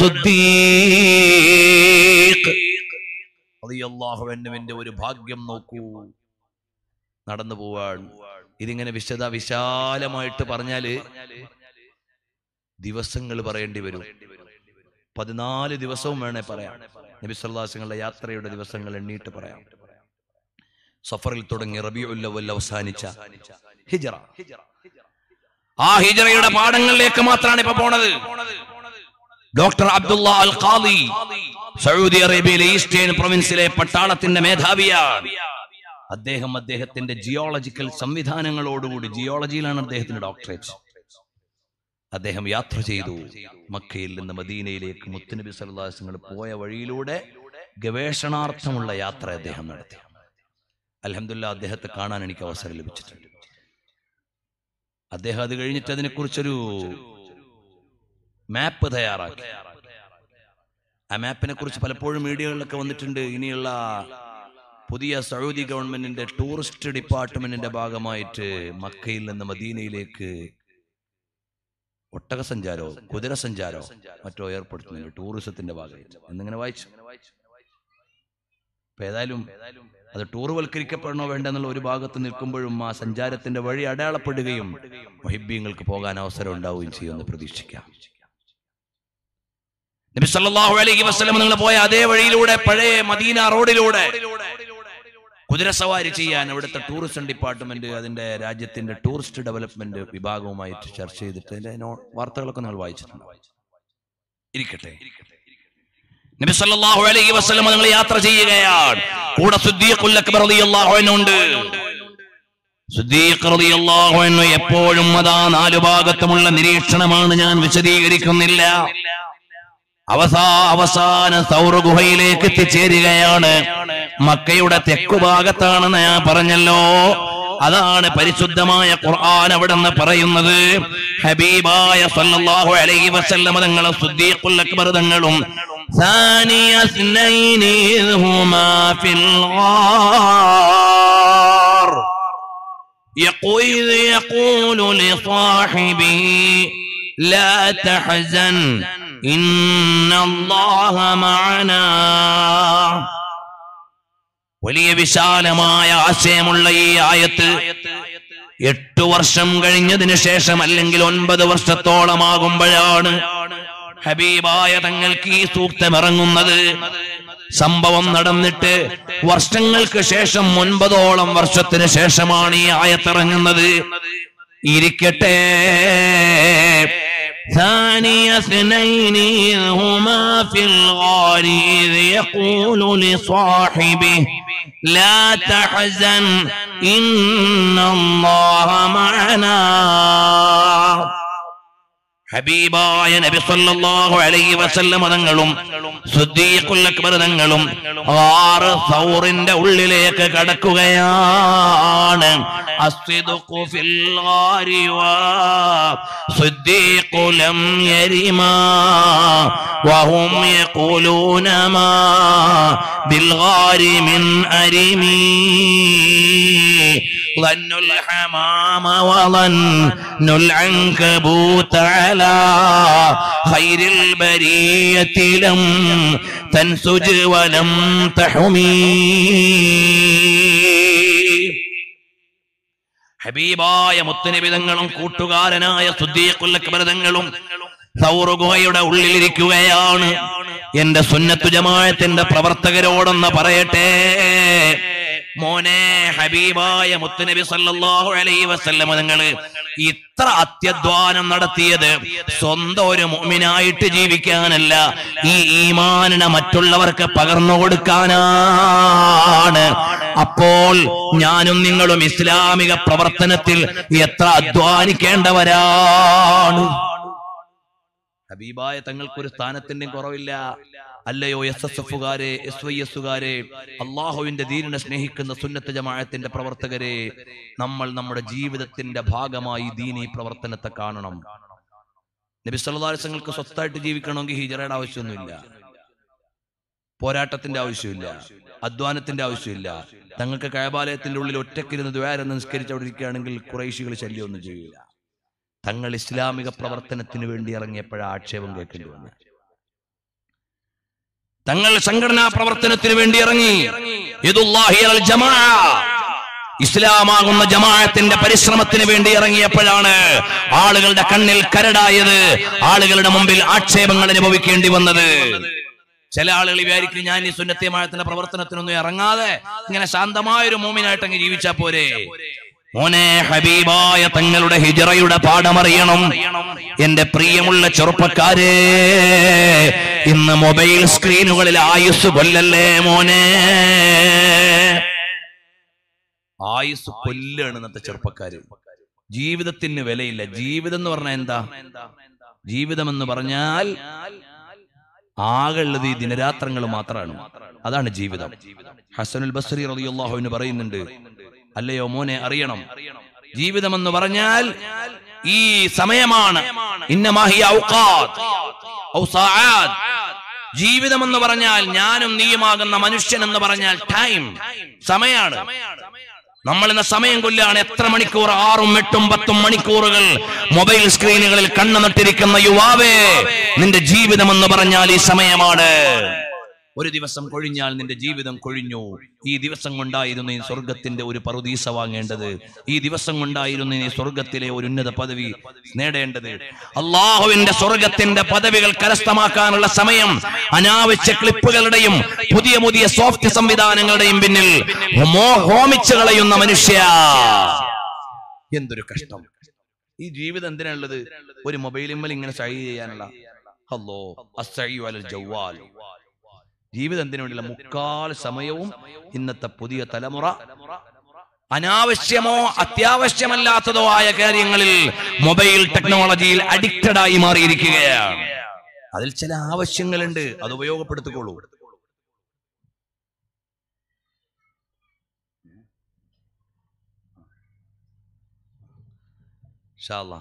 സിദ്ദീഖ് റളിയല്ലാഹു അൻഹുവിന്റെ ഒരു ഭാഗ്യം നോക്കൂ നടന്നു പോവാൻ ഇതിങ്ങനെ വിശദ വിശാലമായിട്ട് പറഞ്ഞാല് ദിവസങ്ങൾ പറയേണ്ടി വരും പതിനാല് ദിവസവും വേണേ പറയാം നബി സല്ലാസിങ്ങളുടെ യാത്രയുടെ ദിവസങ്ങൾ എണ്ണീട്ട് പറയാം സഫറിൽ തുടങ്ങി റബിയുല്ലവൽ അവസാനിച്ച ഹിജറ ആ ഹിജറയുടെ പാഠങ്ങളിലേക്ക് മാത്രമാണ് ഇപ്പൊ പോണത് doctor Abdullah Al Qadi Saudi അറേബ്യയിലെ ഈസ്റ്റേൺ പ്രൊവിൻസിലെ പട്ടാളത്തിന്റെ മേധാവിയാണ് അദ്ദേഹം അദ്ദേഹത്തിന്റെ ജിയോളജിക്കൽ സംവിധാനങ്ങളോടുകൂടി ജിയോളജിയിലാണ് അദ്ദേഹത്തിന്റെ ഡോക്ടറേറ്റ് അദ്ദേഹം യാത്ര ചെയ്തു മക്കയിൽ നിന്ന് മദീനയിലേക്ക് മുത്തുനബി സല്ലാസങ്ങൾ പോയ വഴിയിലൂടെ ഗവേഷണാർത്ഥമുള്ള യാത്ര അദ്ദേഹം നടത്തി അലഹമില്ല അദ്ദേഹത്തെ കാണാൻ എനിക്ക് അവസരം ലഭിച്ചിട്ടുണ്ട് അദ്ദേഹം അത് കഴിഞ്ഞിട്ട് അതിനെക്കുറിച്ചൊരു മാപ്പ് തയ്യാറാക്കി ആ മാപ്പിനെ കുറിച്ച് പലപ്പോഴും മീഡിയകളിലൊക്കെ വന്നിട്ടുണ്ട് ഇനിയുള്ള പുതിയ സൗദി ഗവൺമെന്റിന്റെ ടൂറിസ്റ്റ് ഡിപ്പാർട്ട്മെന്റിന്റെ ഭാഗമായിട്ട് മക്കയിൽ നിന്ന് മദീനയിലേക്ക് ഒട്ടക സഞ്ചാരോ കുതിര സഞ്ചാരോ മറ്റോ ഏർപ്പെടുത്തുന്നില്ല ടൂറിസത്തിന്റെ ഭാഗമായിട്ട് എന്നിങ്ങനെ വായിച്ചു അപ്പൊ ഏതായാലും അത് ടൂർവൽക്കരിക്കപ്പെടണോ വേണ്ടെന്നുള്ള ഒരു ഭാഗത്ത് നിൽക്കുമ്പോഴും ആ സഞ്ചാരത്തിന്റെ വഴി അടയാളപ്പെടുകയും മഹിബ്യങ്ങൾക്ക് പോകാൻ അവസരം ഉണ്ടാവുകയും ചെയ്യുമെന്ന് പ്രതീക്ഷിക്കാം നബി സല്ലല്ലാഹു അലൈഹി വസല്ലം നിങ്ങൾ പോയ അതേ വഴിയിലൂടെ പഴയ മദീന റോഡിലൂടെ കുതിരസവാരി ചെയ്യാൻ അവിടുത്തെ ടൂറിസം ഡിപ്പാർട്ട്മെന്റ് അതിന്റെ രാജ്യത്തിന്റെ ടൂറിസ്റ്റ് ഡെവലപ്മെന്റ് വിഭാഗവുമായിട്ട് ചർച്ച ചെയ്തിട്ട് അതിന്റെ നോ- വാർത്തകളൊക്കെ നിങ്ങൾ വായിച്ചിട്ടുണ്ട് ഇരിക്കട്ടെ നബി സല്ലല്ലാഹു അലൈഹി വസല്ലം നിങ്ങൾ യാത്ര ചെയ്യുകയാണ് കൂടെ സിദ്ദീഖുൽ അക്ബർ റളിയല്ലാഹു അൻഹു ഉണ്ട് സിദ്ദീഖ് റളിയല്ലാഹു അൻഹു എപ്പോഴും അതാ നാലു ഭാഗത്തുമുള്ള നിരീക്ഷണമാണ് ഞാൻ വിശദീകരിക്കുന്നില്ല അവസാ അവസാന സൗർ ഗുഹയിലേക്ക് എത്തിച്ചേരുകയാണ് മക്കയുടെ തെക്കു ഭാഗത്താണെന്ന് ഞാൻ പറഞ്ഞല്ലോ അതാണ് പരിശുദ്ധമായ ഖുർആൻ അവിടെ നിന്ന് പറയുന്നത് ഹബീബായ സല്ലല്ലാഹു അലൈഹി വസല്ലം തങ്ങളും സുദ്ദീഖുൽ അക്ബർ തങ്ങളും ثاني اثنين إذ هما في الغار يقول إذ يقول لصاحبه لا تحزن إن الله معنا വലിയ വിശാലമായ ആശയമുള്ള ഈ ആയത്ത് എട്ടു വർഷം കഴിഞ്ഞതിന് ശേഷം അല്ലെങ്കിൽ ഒൻപത് വർഷത്തോളമാകുമ്പോഴാണ് ഹബീബായ തങ്ങൾക്ക് ഈ സൂക്തം ഇറങ്ങുന്നത് സംഭവം നടന്നിട്ട് വർഷങ്ങൾക്ക് ശേഷം ഒൻപതോളം വർഷത്തിന് ശേഷമാണ് ഈ ആയത്തിറങ്ങുന്നത് ഇരിക്കട്ടെ ثاني اثنين إذ هما في الغار إذ يقول لصاحبه لا تحزن إن الله معنا ഹബീബായ നബി സല്ലല്ലാഹു അലൈഹി വസല്ലം തങ്ങളും സുദ്ദീഖുൽ അക്ബർ തങ്ങളും ആറ് സൗറിന്റെ ഉള്ളിലേക്ക് കടക്കുകയാണ് അസ്ദിഖു ഫിൽ ഗാരി വാ സുദ്ദീഖു ലം യരിമാ വഹും യഖൂലൂന മാ ബിൽ ഗാരി മിൻ അരിമീ ظن الحمام وظن العنكبوت على خير البرية لم تنسج ولم تحمي ഹബീബായ മുത്തനബിതങ്ങളും കൂട്ടുകാരനായ സുദ്ദീഖുല്ലക്ബരതങ്ങളും സൗറുഗുഹയുടെ ഉള്ളിലിരിക്കുകയാണ് എന്റെ സുന്നത്തു ജമാഅത്തിന്റെ പ്രവർത്തകരോടൊന്ന് പറയട്ടെ മോനെ ഹബീബായ മുത്തുനബി സല്ലല്ലാഹു അലൈഹി വസല്ലം നിങ്ങള് ഇത്ര അത്യധ്വാനം നടത്തിയത് സ്വന്തം ഒരു മുഅ്മിനായിട്ട് ജീവിക്കാനല്ല ഈ ഈമാനിനെ മറ്റുള്ളവർക്ക് പകർന്നു കൊടുക്കാനാണ് അപ്പോൾ ഞാനും നിങ്ങളും ഇസ്ലാമിക പ്രവർത്തനത്തിൽ എത്ര അധ്വാനിക്കേണ്ടവരാണ് ഹബീബായ തങ്ങൾക്കൊരു സ്ഥാനത്തിന്റെയും കുറവില്ല അല്ലയോ എസ് എസ് എഫുകാരെ എസ് വൈ എസുകാരെ അള്ളാഹുവിന്റെ ദീനിനെ സ്നേഹിക്കുന്ന സുന്നത്ത് ജമാഅത്തിന്റെ പ്രവർത്തകരെ നമ്മൾ നമ്മുടെ ജീവിതത്തിന്റെ ഭാഗമായി ദീനി പ്രവർത്തനത്തെ കാണണം നബി സല്ലാസങ്ങൾക്ക് സ്വത്തായിട്ട് ജീവിക്കണമെങ്കിൽ ഹിജറയുടെ ആവശ്യമൊന്നുമില്ല പോരാട്ടത്തിന്റെ ആവശ്യമില്ല അധ്വാനത്തിന്റെ ആവശ്യമില്ല തങ്ങൾക്ക് കഴബാലയത്തിന്റെ ഉള്ളിൽ ഒറ്റക്കിരുന്ന് ദ്വാരം നിസ്കരിച്ച് അവിടെ ഇരിക്കുകയാണെങ്കിൽ കുറേശികൾ ശല്യമൊന്നും ചെയ്യില്ല തങ്ങൾ ഇസ്ലാമിക പ്രവർത്തനത്തിന് വേണ്ടി ഇറങ്ങിയപ്പോഴാ ആക്ഷേപം കേൾക്കേണ്ടി വന്നു തങ്ങൾ സംഘടനാ പ്രവർത്തനത്തിന് വേണ്ടി ഇറങ്ങി യദുല്ലാഹി അലൽ ജമാഅ. ഇസ്ലാമാകുന്ന ജമാഅത്തിന്റെ പരിശ്രമത്തിന് വേണ്ടി ഇറങ്ങിയപ്പോഴാണ് ആളുകളുടെ കണ്ണിൽ കരടായത് ആളുകളുടെ മുമ്പിൽ ആക്ഷേപങ്ങൾ അനുഭവിക്കേണ്ടി വന്നത് ചില ആളുകൾ വിചാരിക്കും ഞാൻ ഈ സുന്നത്യമായത്തിന്റെ പ്രവർത്തനത്തിനൊന്നും ഇറങ്ങാതെ ഇങ്ങനെ ശാന്തമായ ഒരു മൂമിനായിട്ട് അങ്ങ് ജീവിച്ചാ പോരെ മോനെ ഹബീബായ തങ്ങളുടെ ഹിജറയുടെ പാഠമറിയണം എന്റെ പ്രിയമുള്ള ചെറുപ്പക്കാരെ ഇന്ന് മൊബൈൽ സ്ക്രീനുകളിൽ ആയുസ് കൊല്ലല്ലേ മോനെ ആയുസ് കൊല്ലാണ് ഇന്നത്തെ ചെറുപ്പക്കാര് ജീവിതത്തിന് വിലയില്ല ജീവിതം എന്ന് പറഞ്ഞാൽ എന്താ ജീവിതം എന്ന് പറഞ്ഞാൽ ആകെ ഉള്ളത് ഈ ദിനരാത്രങ്ങൾ മാത്രമാണ് അതാണ് ജീവിതം ഹസനുൽ ബസ്രി റളിയല്ലാഹുവിന് പറയുന്നുണ്ട് അല്ലയോ മോനെ അറിയണം ജീവിതം എന്ന് പറഞ്ഞാൽ ഈ സമയമാണ് ഇന്നമാഹി ഔഖാത്ത് ഔ സആത്ത്. ജീവിതം എന്ന് പറഞ്ഞാൽ ഞാനും നീയുമാകുന്ന മനുഷ്യൻ എന്ന് പറഞ്ഞാൽ ടൈം സമയാണ് നമ്മൾ ഇന്ന് സമയം കൊല്ലാണ് എത്ര മണിക്കൂർ ആറും എട്ടും പത്തും മണിക്കൂറുകൾ മൊബൈൽ സ്ക്രീനുകളിൽ കണ്ണു നട്ടിരിക്കുന്ന യുവാവേ നിന്റെ ജീവിതം എന്ന് പറഞ്ഞാൽ ഈ സമയമാണ് ഒരു ദിവസം കൊഴിഞ്ഞാൽ നിന്റെ ജീവിതം കൊഴിഞ്ഞു ഈ ദിവസം കൊണ്ടായിരുന്നു നീ സ്വർഗത്തിന്റെ ഒരു പറുദീസ വാങ്ങേണ്ടത് ഈ ദിവസം കൊണ്ടായിരുന്നു നീ സ്വർഗത്തിലെ ഒരു ഉന്നത പദവി നേടേണ്ടത് അള്ളാഹുവിന്റെ സ്വർഗത്തിന്റെ പദവികൾ കരസ്ഥമാക്കാനുള്ള സമയം അനാവശ്യ ക്ലിപ്പുകളുടെയും പുതിയ പുതിയ സോഫ്റ്റ് സംവിധാനങ്ങളുടെയും പിന്നിൽ ഹോമോ- ഹോമിച്ചു കളയുന്ന മനുഷ്യ എന്തൊരു കഷ്ടം ഈ ജീവിതം എന്തിനുള്ളത് ഒരു മൊബൈലിന്മേൽ ഇങ്ങനെ സൈ ചെയ്യാനുള്ള ഹല്ലോ അസ്സയ്യു അലൽ ജവ്വാൽ ജീവിതം എന്തിനു വേണ്ടിയുള്ള മുക്കാൽ സമയവും ഇന്നത്തെ പുതിയ തലമുറ അനാവശ്യമോ അത്യാവശ്യമല്ലാത്തതോ ആയ കാര്യങ്ങളിൽ മൊബൈൽ ടെക്നോളജിയിൽ അഡിക്റ്റഡ് ആയി മാറിയിരിക്കുകയാണ് അതിൽ ചില ആവശ്യങ്ങളുണ്ട് അത് ഉപയോഗപ്പെടുത്തിക്കോളൂ ഇൻഷാ അല്ലാ.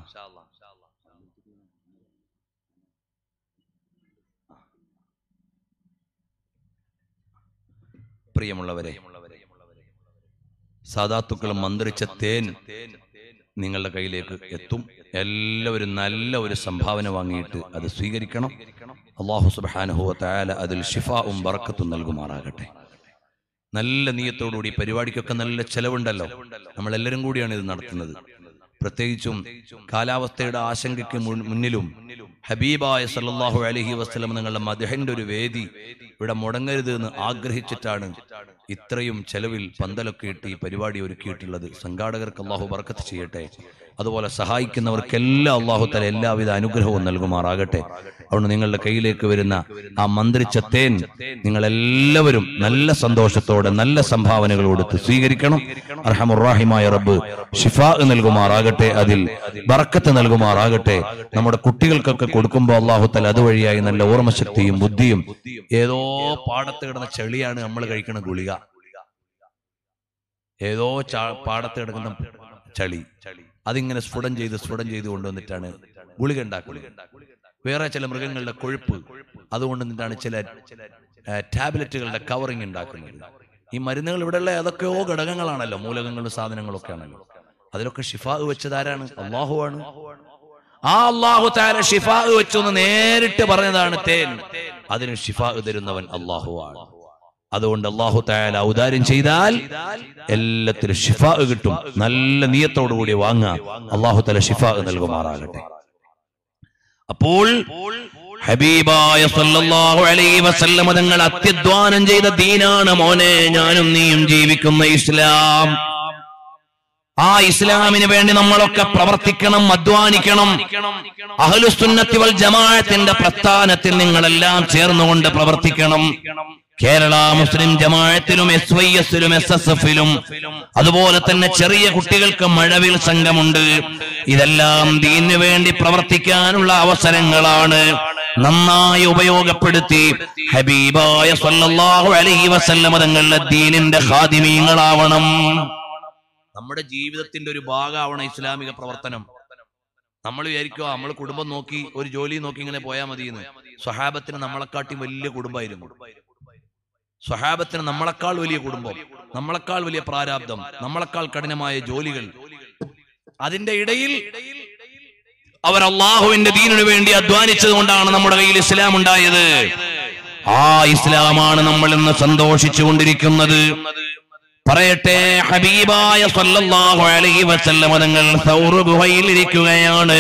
പ്രിയമുള്ളവരെ സാധാത്തുക്കൾ മന്ത്രിച്ച തേൻ നിങ്ങളുടെ കയ്യിലേക്ക് എത്തും എല്ലാവരും നല്ല ഒരു സംഭാവന വാങ്ങിയിട്ട് അത് സ്വീകരിക്കണം അള്ളാഹു സുബാനുഹുവ തായാല അതിൽ ഷിഫാവും ബറക്കത്തും നൽകുമാറാകട്ടെ നല്ല നീയത്തോടുകൂടി ഈ പരിപാടിക്കൊക്കെ നല്ല ചെലവുണ്ടല്ലോ നമ്മളെല്ലാവരും കൂടിയാണ് ഇത് നടത്തുന്നത് പ്രത്യേകിച്ചും കാലാവസ്ഥയുടെ ആശങ്കയ്ക്ക് മുൻ- മുന്നിലും ഹബീബായ സല്ലല്ലാഹു അലൈഹി വസ്ലം നിങ്ങളുടെ മദഹന്റെ ഒരു വേദി ഇവിടെ മുടങ്ങരുത് എന്ന് ആഗ്രഹിച്ചിട്ടാണ് ഇത്രയും ചെലവിൽ പന്തലൊക്കെ ഇട്ട് ഈ പരിപാടി ഒരുക്കിയിട്ടുള്ളത് സംഘാടകർക്ക് അള്ളാഹു ബർക്കത്ത് ചെയ്യട്ടെ അതുപോലെ സഹായിക്കുന്നവർക്കെല്ലാം അള്ളാഹു തല എല്ലാവിധ അനുഗ്രഹവും നൽകുമാറാകട്ടെ അതുകൊണ്ട് നിങ്ങളുടെ കയ്യിലേക്ക് വരുന്ന ആ മന്ത്രിച്ച തേൻ നിങ്ങൾ എല്ലാവരും നല്ല സന്തോഷത്തോടെ നല്ല സംഭാവനകൾ കൊടുത്ത് സ്വീകരിക്കണം അർഹമുറാഹിമായ റബ്ബ് ഷിഫാ നൽകുമാറാകട്ടെ അതിൽ ബറക്കത്ത് നൽകുമാറാകട്ടെ നമ്മുടെ കുട്ടികൾക്കൊക്കെ കൊടുക്കുമ്പോൾ അള്ളാഹു തല അതുവഴിയായി നല്ല ഓർമ്മശക്തിയും ബുദ്ധിയും ഏതോ പാടത്ത് കിടന്ന ചെളിയാണ് നമ്മൾ കഴിക്കുന്ന ഗുളിക ഏതോ ചാ- പാടത്ത് കിടക്കുന്ന ചളി അതിങ്ങനെ സ്ഫുടം ചെയ്ത് സ്ഫുടം ചെയ്ത് കൊണ്ടുവന്നിട്ടാണ് ഗുളിക ഉണ്ടാക്കുന്നത് വേറെ ചില മൃഗങ്ങളുടെ കൊഴുപ്പ് അതുകൊണ്ട് നിന്നിട്ടാണ് ചില ആ, ടാബ്ലറ്റുകളുടെ കവറിങ് ഉണ്ടാക്കുന്നത് ഈ മരുന്നുകൾ ഇവിടെയുള്ള ഏതൊക്കെയോ ഘടകങ്ങളാണല്ലോ മൂലകങ്ങളും സാധനങ്ങളൊക്കെ ആണല്ലോ അതിലൊക്കെ ഷിഫാ വെച്ചതാരാണ് അള്ളാഹുവാണ് ആ അള്ളാഹു താര ഷിഫാ വെച്ചു എന്ന് നേരിട്ട് പറഞ്ഞതാണ് തേൻ അതിന് ഷിഫാ തരുന്നവൻ അള്ളാഹുവാണ് അതുകൊണ്ട് അള്ളാഹു തായാല ഔദാര്യം ചെയ്താൽ എല്ലാത്തിലും ഷിഫാ കിട്ടും നല്ല നീയത്തോടു കൂടി വാങ്ങാം അള്ളാഹു തല ഷിഫാ നൽകുമാറാകട്ടെ അപ്പോൾ ഹബീബായ സല്ലല്ലാഹു അലൈഹി വസല്ലമ തങ്ങൾ അത്യധ്വാനം ചെയ്ത ദീനാണ് മോനെ ഞാനും നീയും ജീവിക്കുന്ന ഇസ്ലാം ആ ഇസ്ലാമിന് വേണ്ടി നമ്മളൊക്കെ പ്രവർത്തിക്കണം അധ്വാനിക്കണം അഹ്ലുസുന്നത്തി വൽ ജമാഅത്തിന്റെ പ്രസ്ഥാനത്തിൽ നിങ്ങളെല്ലാം ചേർന്നുകൊണ്ട് പ്രവർത്തിക്കണം കേരള മുസ്ലിം ജമാഅത്തിലും എസ് വൈ എസിലും എസ് എസ് എഫിലും അതുപോലെ തന്നെ ചെറിയ കുട്ടികൾക്ക് മഴവിൽ സംഘമുണ്ട് ഇതെല്ലാം ദീനു വേണ്ടി പ്രവർത്തിക്കാനുള്ള അവസരങ്ങളാണ് നന്നായി ഉപയോഗപ്പെടുത്തി ഹബീബായ സല്ലല്ലാഹു അലൈഹി വസല്ലമ തങ്ങളുടെ ദീനിന്റെ ഖാദിമീങ്ങളാവണം നമ്മുടെ ജീവിതത്തിന്റെ ഒരു ഭാഗമാവണം ഇസ്ലാമിക പ്രവർത്തനം നമ്മൾ വിചാരിക്കുക നമ്മൾ കുടുംബം നോക്കി ഒരു ജോലി നോക്കി ഇങ്ങനെ പോയാൽ മതി എന്ന് സ്വഹാബത്തിന് നമ്മളെക്കാട്ടി വലിയ കുടുംബമായിരുന്നു സ്വഹാബത്തിന് നമ്മളെക്കാൾ വലിയ കുടുംബം നമ്മളെക്കാൾ വലിയ പ്രാരാബ്ദം നമ്മളെക്കാൾ കഠിനമായ ജോലികൾ അതിന്റെ ഇടയിൽ അവർ അള്ളാഹുവിന്റെ ദീനിനു വേണ്ടി അധ്വാനിച്ചത് കൊണ്ടാണ് നമ്മുടെ കയ്യിൽ ഇസ്ലാം ഉണ്ടായത് ആ ഇസ്ലാമാണ് നമ്മൾ ഇന്ന് സന്തോഷിച്ചു കൊണ്ടിരിക്കുന്നത് പറയട്ടെ ഹബീബായ സല്ലല്ലാഹു അലൈഹി വസല്ലമ തങ്ങൾ സൗർ ഗുഹയിൽ ഇരിക്കുകയാണ്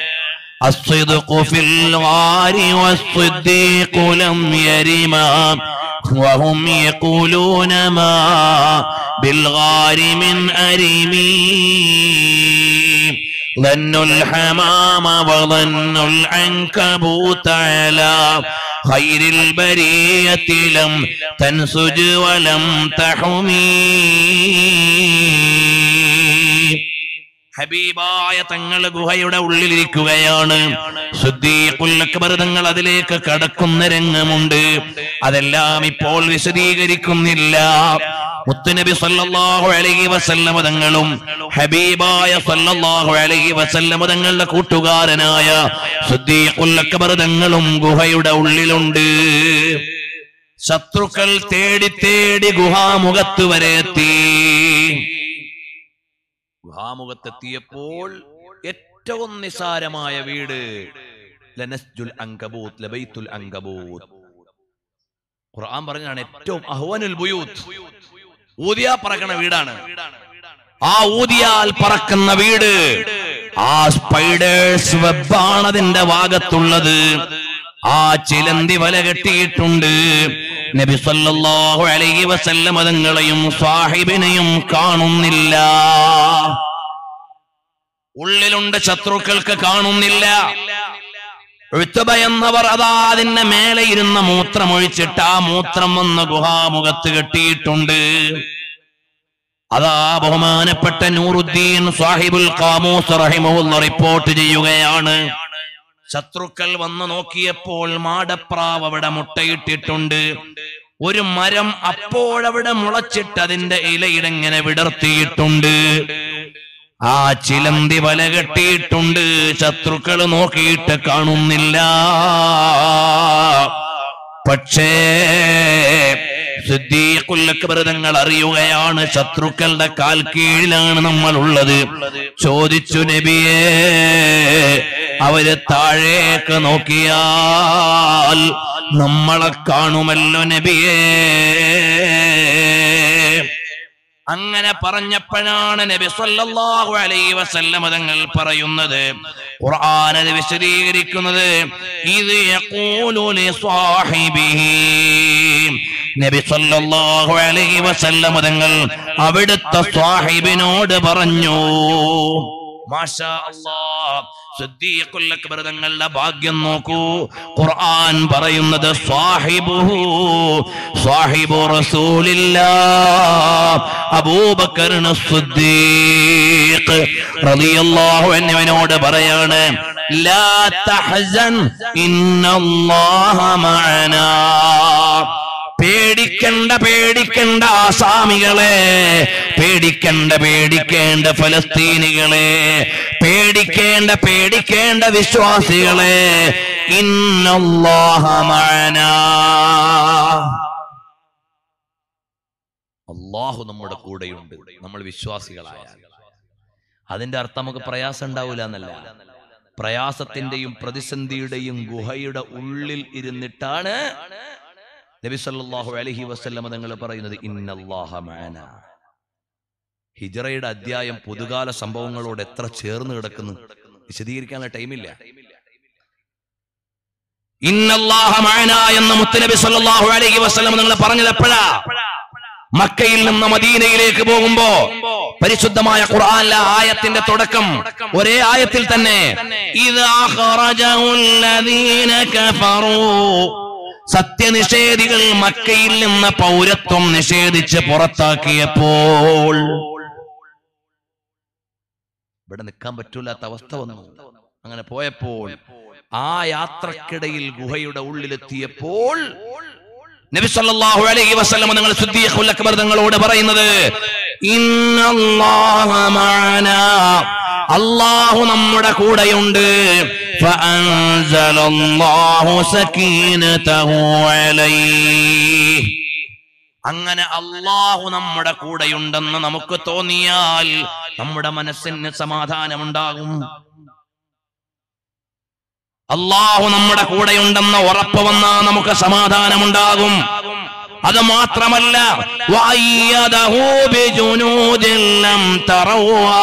الصدق في الغار والصديق لم يرما وهم يقولون ما بالغار من أرمي ظن الحمام وظن العنكبوت على خير البرية لم تنسج ولم تحمي ഹബീബായ തങ്ങൾ ഗുഹയുടെ ഉള്ളിലിരിക്കുകയാണ് സുദ്ദീഖുൽ അക്ബർ തങ്ങൾ അതിലേക്ക് കടക്കുന്ന രംഗമുണ്ട് അതെല്ലാം ഇപ്പോൾ വിശദീകരിക്കുന്നില്ല മുത്തുനബി സല്ലല്ലാഹു അലൈഹി വസല്ലമ തങ്ങളും ഹബീബായ സല്ലല്ലാഹു അലൈഹി വസല്ലമ തങ്ങളുടെ കൂട്ടുകാരനായ സുദ്ദീഖുൽ അക്ബർ തങ്ങളും ഗുഹയുടെ ഉള്ളിലുണ്ട് ശത്രുക്കൾ തേടി തേടി ഗുഹാമുഖത്ത് വരെ എത്തി ഗുഹാമുഖത്തെത്തിയപ്പോൾ ഏറ്റവും നിസാരമായ വീട് ലനസ്ജുൽ അങ്കബൂത്ത് ലബൈത്തുൽ അങ്കബൂത്ത് ഖുർആൻ പറഞ്ഞാണ് ഏറ്റവും അഹ്വനുൽ ബുയൂത്ത് ഊതിയാ പറക്കണ വീടാണ് ആ ഊതിയാൽ പറക്കുന്ന വീട് ആ സ്പൈഡേഴ്സ് വെബാണ് അതിന്റെ ഭാഗത്തുള്ളത് ആ ചിലന്തി വല കെട്ടിയിട്ടുണ്ട് നബി സല്ലല്ലാഹു അലൈഹി വസല്ലം അതുങ്ങളെയും സാഹിബിനെയും കാണുന്നില്ല ഉള്ളിലുണ്ട് ശത്രുക്കൾക്ക് കാണുന്നില്ല ഉഴുത്തുബ എന്നവർ അതാ അതിന്റെ മേലെ ഇരുന്ന മൂത്രം ഒഴിച്ചിട്ട് ആ മൂത്രം വന്ന് ഗുഹാമുഖത്ത് കെട്ടിയിട്ടുണ്ട് അതാ ബഹുമാനപ്പെട്ട നൂറുദ്ദീൻ സാഹിബുൽ ഖാമൂസ് റഹിമുള്ള റിപ്പോർട്ട് ചെയ്യുകയാണ് ശത്രുക്കൾ വന്ന് നോക്കിയപ്പോൾ മാടപ്രാവ് അവിടെ മുട്ടയിട്ടിട്ടുണ്ട് ഒരു മരം അപ്പോഴവിടെ മുളച്ചിട്ട് അതിന്റെ ഇലയിടങ്ങനെ വിടർത്തിയിട്ടുണ്ട് ആ ചിലന്തി വല കെട്ടിയിട്ടുണ്ട് ശത്രുക്കൾ നോക്കിയിട്ട് കാണുന്നില്ല പക്ഷേ സിദ്ധീഖുല്ലക്ബൃതങ്ങൾ അറിയുകയാണ് ശത്രുക്കളുടെ കാൽ കീഴിലാണ് നമ്മൾ ഉള്ളത് ചോദിച്ചു നബിയേ അവര് താഴേക്ക് നോക്കിയാൽ നമ്മളെ കാണുമല്ലോ നബിയേ അങ്ങനെ പറഞ്ഞപ്പോഴാണ് നബി സല്ലല്ലാഹു അലൈഹി വസല്ലം തങ്ങൾ പറയുന്നത് ഖുർആൻ അത് വിശദീകരിക്കുന്നത് ഇത് യഖൂലു ലി സാഹിബിഹി നബി സല്ലല്ലാഹു അലൈഹി വസല്ലം തങ്ങൾ അവിടുത്തെ സാഹിബിനോട് പറഞ്ഞു മാഷാ അല്ലാഹ് സിദ്ദീഖുൽ അക്ബർ തങ്ങളുടെ ഭാഗ്യം നോക്കൂ ഖുർആൻ പറയുന്നത് സാഹിബുഹു സാഹിബു റസൂലില്ലാ അബൂബക്കറിന് സിദ്ദീഖ് റളിയല്ലാഹു അൻഹുവിനോട് പറയാണ് ലാ തഹസൻ ഇന്നല്ലാഹ മഅനാ പേടിക്കണ്ട പേടിക്കണ്ട ആസാമികളെ പേടിക്കണ്ട പേടിക്കേണ്ട ഫലസ്തീനികളെ പേടിക്കേണ്ട പേടിക്കേണ്ട വിശ്വാസികളെ ഇന്നല്ലാഹ മഅനാ അള്ളാഹു നമ്മുടെ കൂടെയുണ്ട് നമ്മൾ വിശ്വാസികളായ അതിന്റെ അർത്ഥം നമുക്ക് പ്രയാസം ഉണ്ടാവില്ല എന്നല്ല പ്രയാസത്തിന്റെയും പ്രതിസന്ധിയുടെയും ഗുഹയുടെ ഉള്ളിൽ ഇരുന്നിട്ടാണ് നബി സല്ലല്ലാഹു അലൈഹി വസല്ലമ തങ്ങൾ പറയുന്നത് ഇന്നല്ലാഹ മഅന ഹിജറയുടെ അധ്യായം പുതുകാല സംഭവങ്ങളോട് എത്ര ചേർന്ന് കിടക്കുന്നു വിശദീകരിക്കാനുള്ള ടൈമില്ല ഇന്നല്ലാഹ മഅന എന്ന മുത്തുനബി സല്ലല്ലാഹു അലൈഹി വസല്ലം നിങ്ങൾ പറഞ്ഞത് എപ്പോഴാ മക്കയിൽ നിന്ന് മദീനയിലേക്ക് പോകുമ്പോ പരിശുദ്ധമായ ഖുർആനിലെ ആയത്തിന്റെ തുടക്കം ഒരേ ആയത്തിൽ തന്നെ ഇദാ ഖറജഉല്ലദീന കഫറൂ സത്യനിഷേധികൾ മക്കയിൽ നിന്ന് പൗരത്വം നിഷേധിച്ച് പുറത്താക്കിയപ്പോൾ ഇവിടെ നിൽക്കാൻ പറ്റൂലാത്ത അവസ്ഥ വന്നു അങ്ങനെ പോയപ്പോൾ ആ യാത്രക്കിടയിൽ ഗുഹയുടെ ഉള്ളിലെത്തിയപ്പോൾ നബി സല്ലല്ലാഹു അലൈഹി വസല്ലം നിങ്ങൾ സിദ്ദീഖുൽ അക്ബർ തങ്ങളോട് പറയുന്നത് ഇന്നല്ലാഹ മഅനാ അള്ളാഹു നമ്മുടെ കൂടെയുണ്ട് ഫഅൻസലല്ലാഹു സകീനതഹു അലൈഹി അങ്ങനെ അള്ളാഹു നമ്മുടെ കൂടെയുണ്ടെന്ന് നമുക്ക് തോന്നിയാൽ നമ്മുടെ മനസ്സിന് സമാധാനമുണ്ടാകും അള്ളാഹു നമ്മുടെ കൂടെയുണ്ടെന്ന ഉറപ്പ് വന്നാൽ നമുക്ക് സമാധാനമുണ്ടാകും അത് മാത്രമല്ല വഅയ്യദഹു ബിജുനൂദിൻ ലം തറൗഹാ.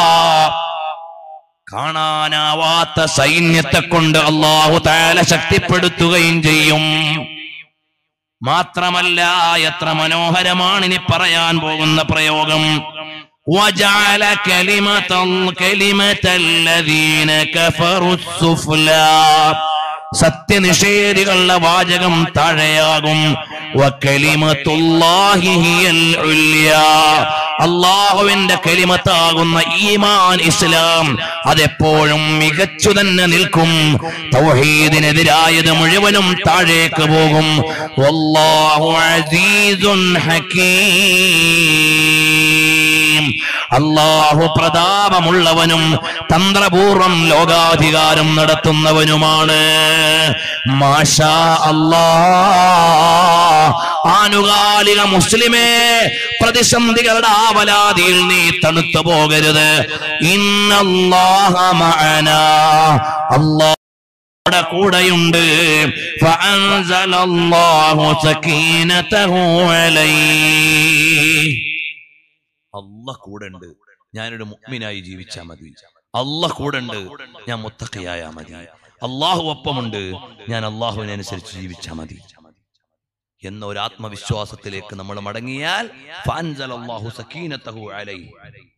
കാണാനാവാത്ത സൈന്യത്തെ കൊണ്ട് അള്ളാഹു താല ശക്തിപ്പെടുത്തുകയും ചെയ്യും മാത്രമല്ല എത്ര മനോഹരമാണ് ഇനി പറയാൻ പോകുന്ന പ്രയോഗം وجعل كلمة كلمة الذين كفروا السفلى സത്യനിഷേധികളുടെ വാചകം താഴെയാകും വക്കലിമത്തുല്ലാഹി ഹിയൽ ഉല്യാ. അള്ളാഹുവിന്റെ കലിമത്താകുന്ന ഈമാൻ ഇസ്ലാം അതെപ്പോഴും മികച്ചു തന്നെ നിൽക്കും തൗഹീദിനെതിരായത് മുഴുവനും താഴേക്ക് പോകും വല്ലാഹു അസീസുൻ ഹക്കീം അള്ളാഹു പ്രതാപമുള്ളവനും തന്ത്രപൂർവം ലോകാധികാരം നടത്തുന്നവനുമാണ് മാഷാ അല്ലാ ആനുകാലിക മുസ്ലിമേ പ്രതിസന്ധികളുടെ ആവലാതിയിൽ നീ തണുത്തു പോകരുത് ഇന്നല്ലാഹ മഅനാ അല്ലാഹ് നമ്മുടെ കൂടെയുണ്ട് ഫഅൻസലല്ലാഹു സകീനതഹു അലൈഹി അല്ലാഹ് കൂടെ ഉണ്ട് ഞാനൊരു മുഅ്മിനായി ജീവിച്ചാ മതി അല്ലാഹ് കൂടെ ഉണ്ട് ഞാൻ മുത്തഖിയായാ മതി അള്ളാഹു ഒപ്പമുണ്ട് ഞാൻ അള്ളാഹുവിനെ അനുസരിച്ച് ജീവിച്ചാ മതി എന്ന ഒരു ആത്മവിശ്വാസത്തിലേക്ക് നമ്മൾ മടങ്ങിയാൽ ഫഅൻസലല്ലാഹു സകീനതഹു അലൈഹി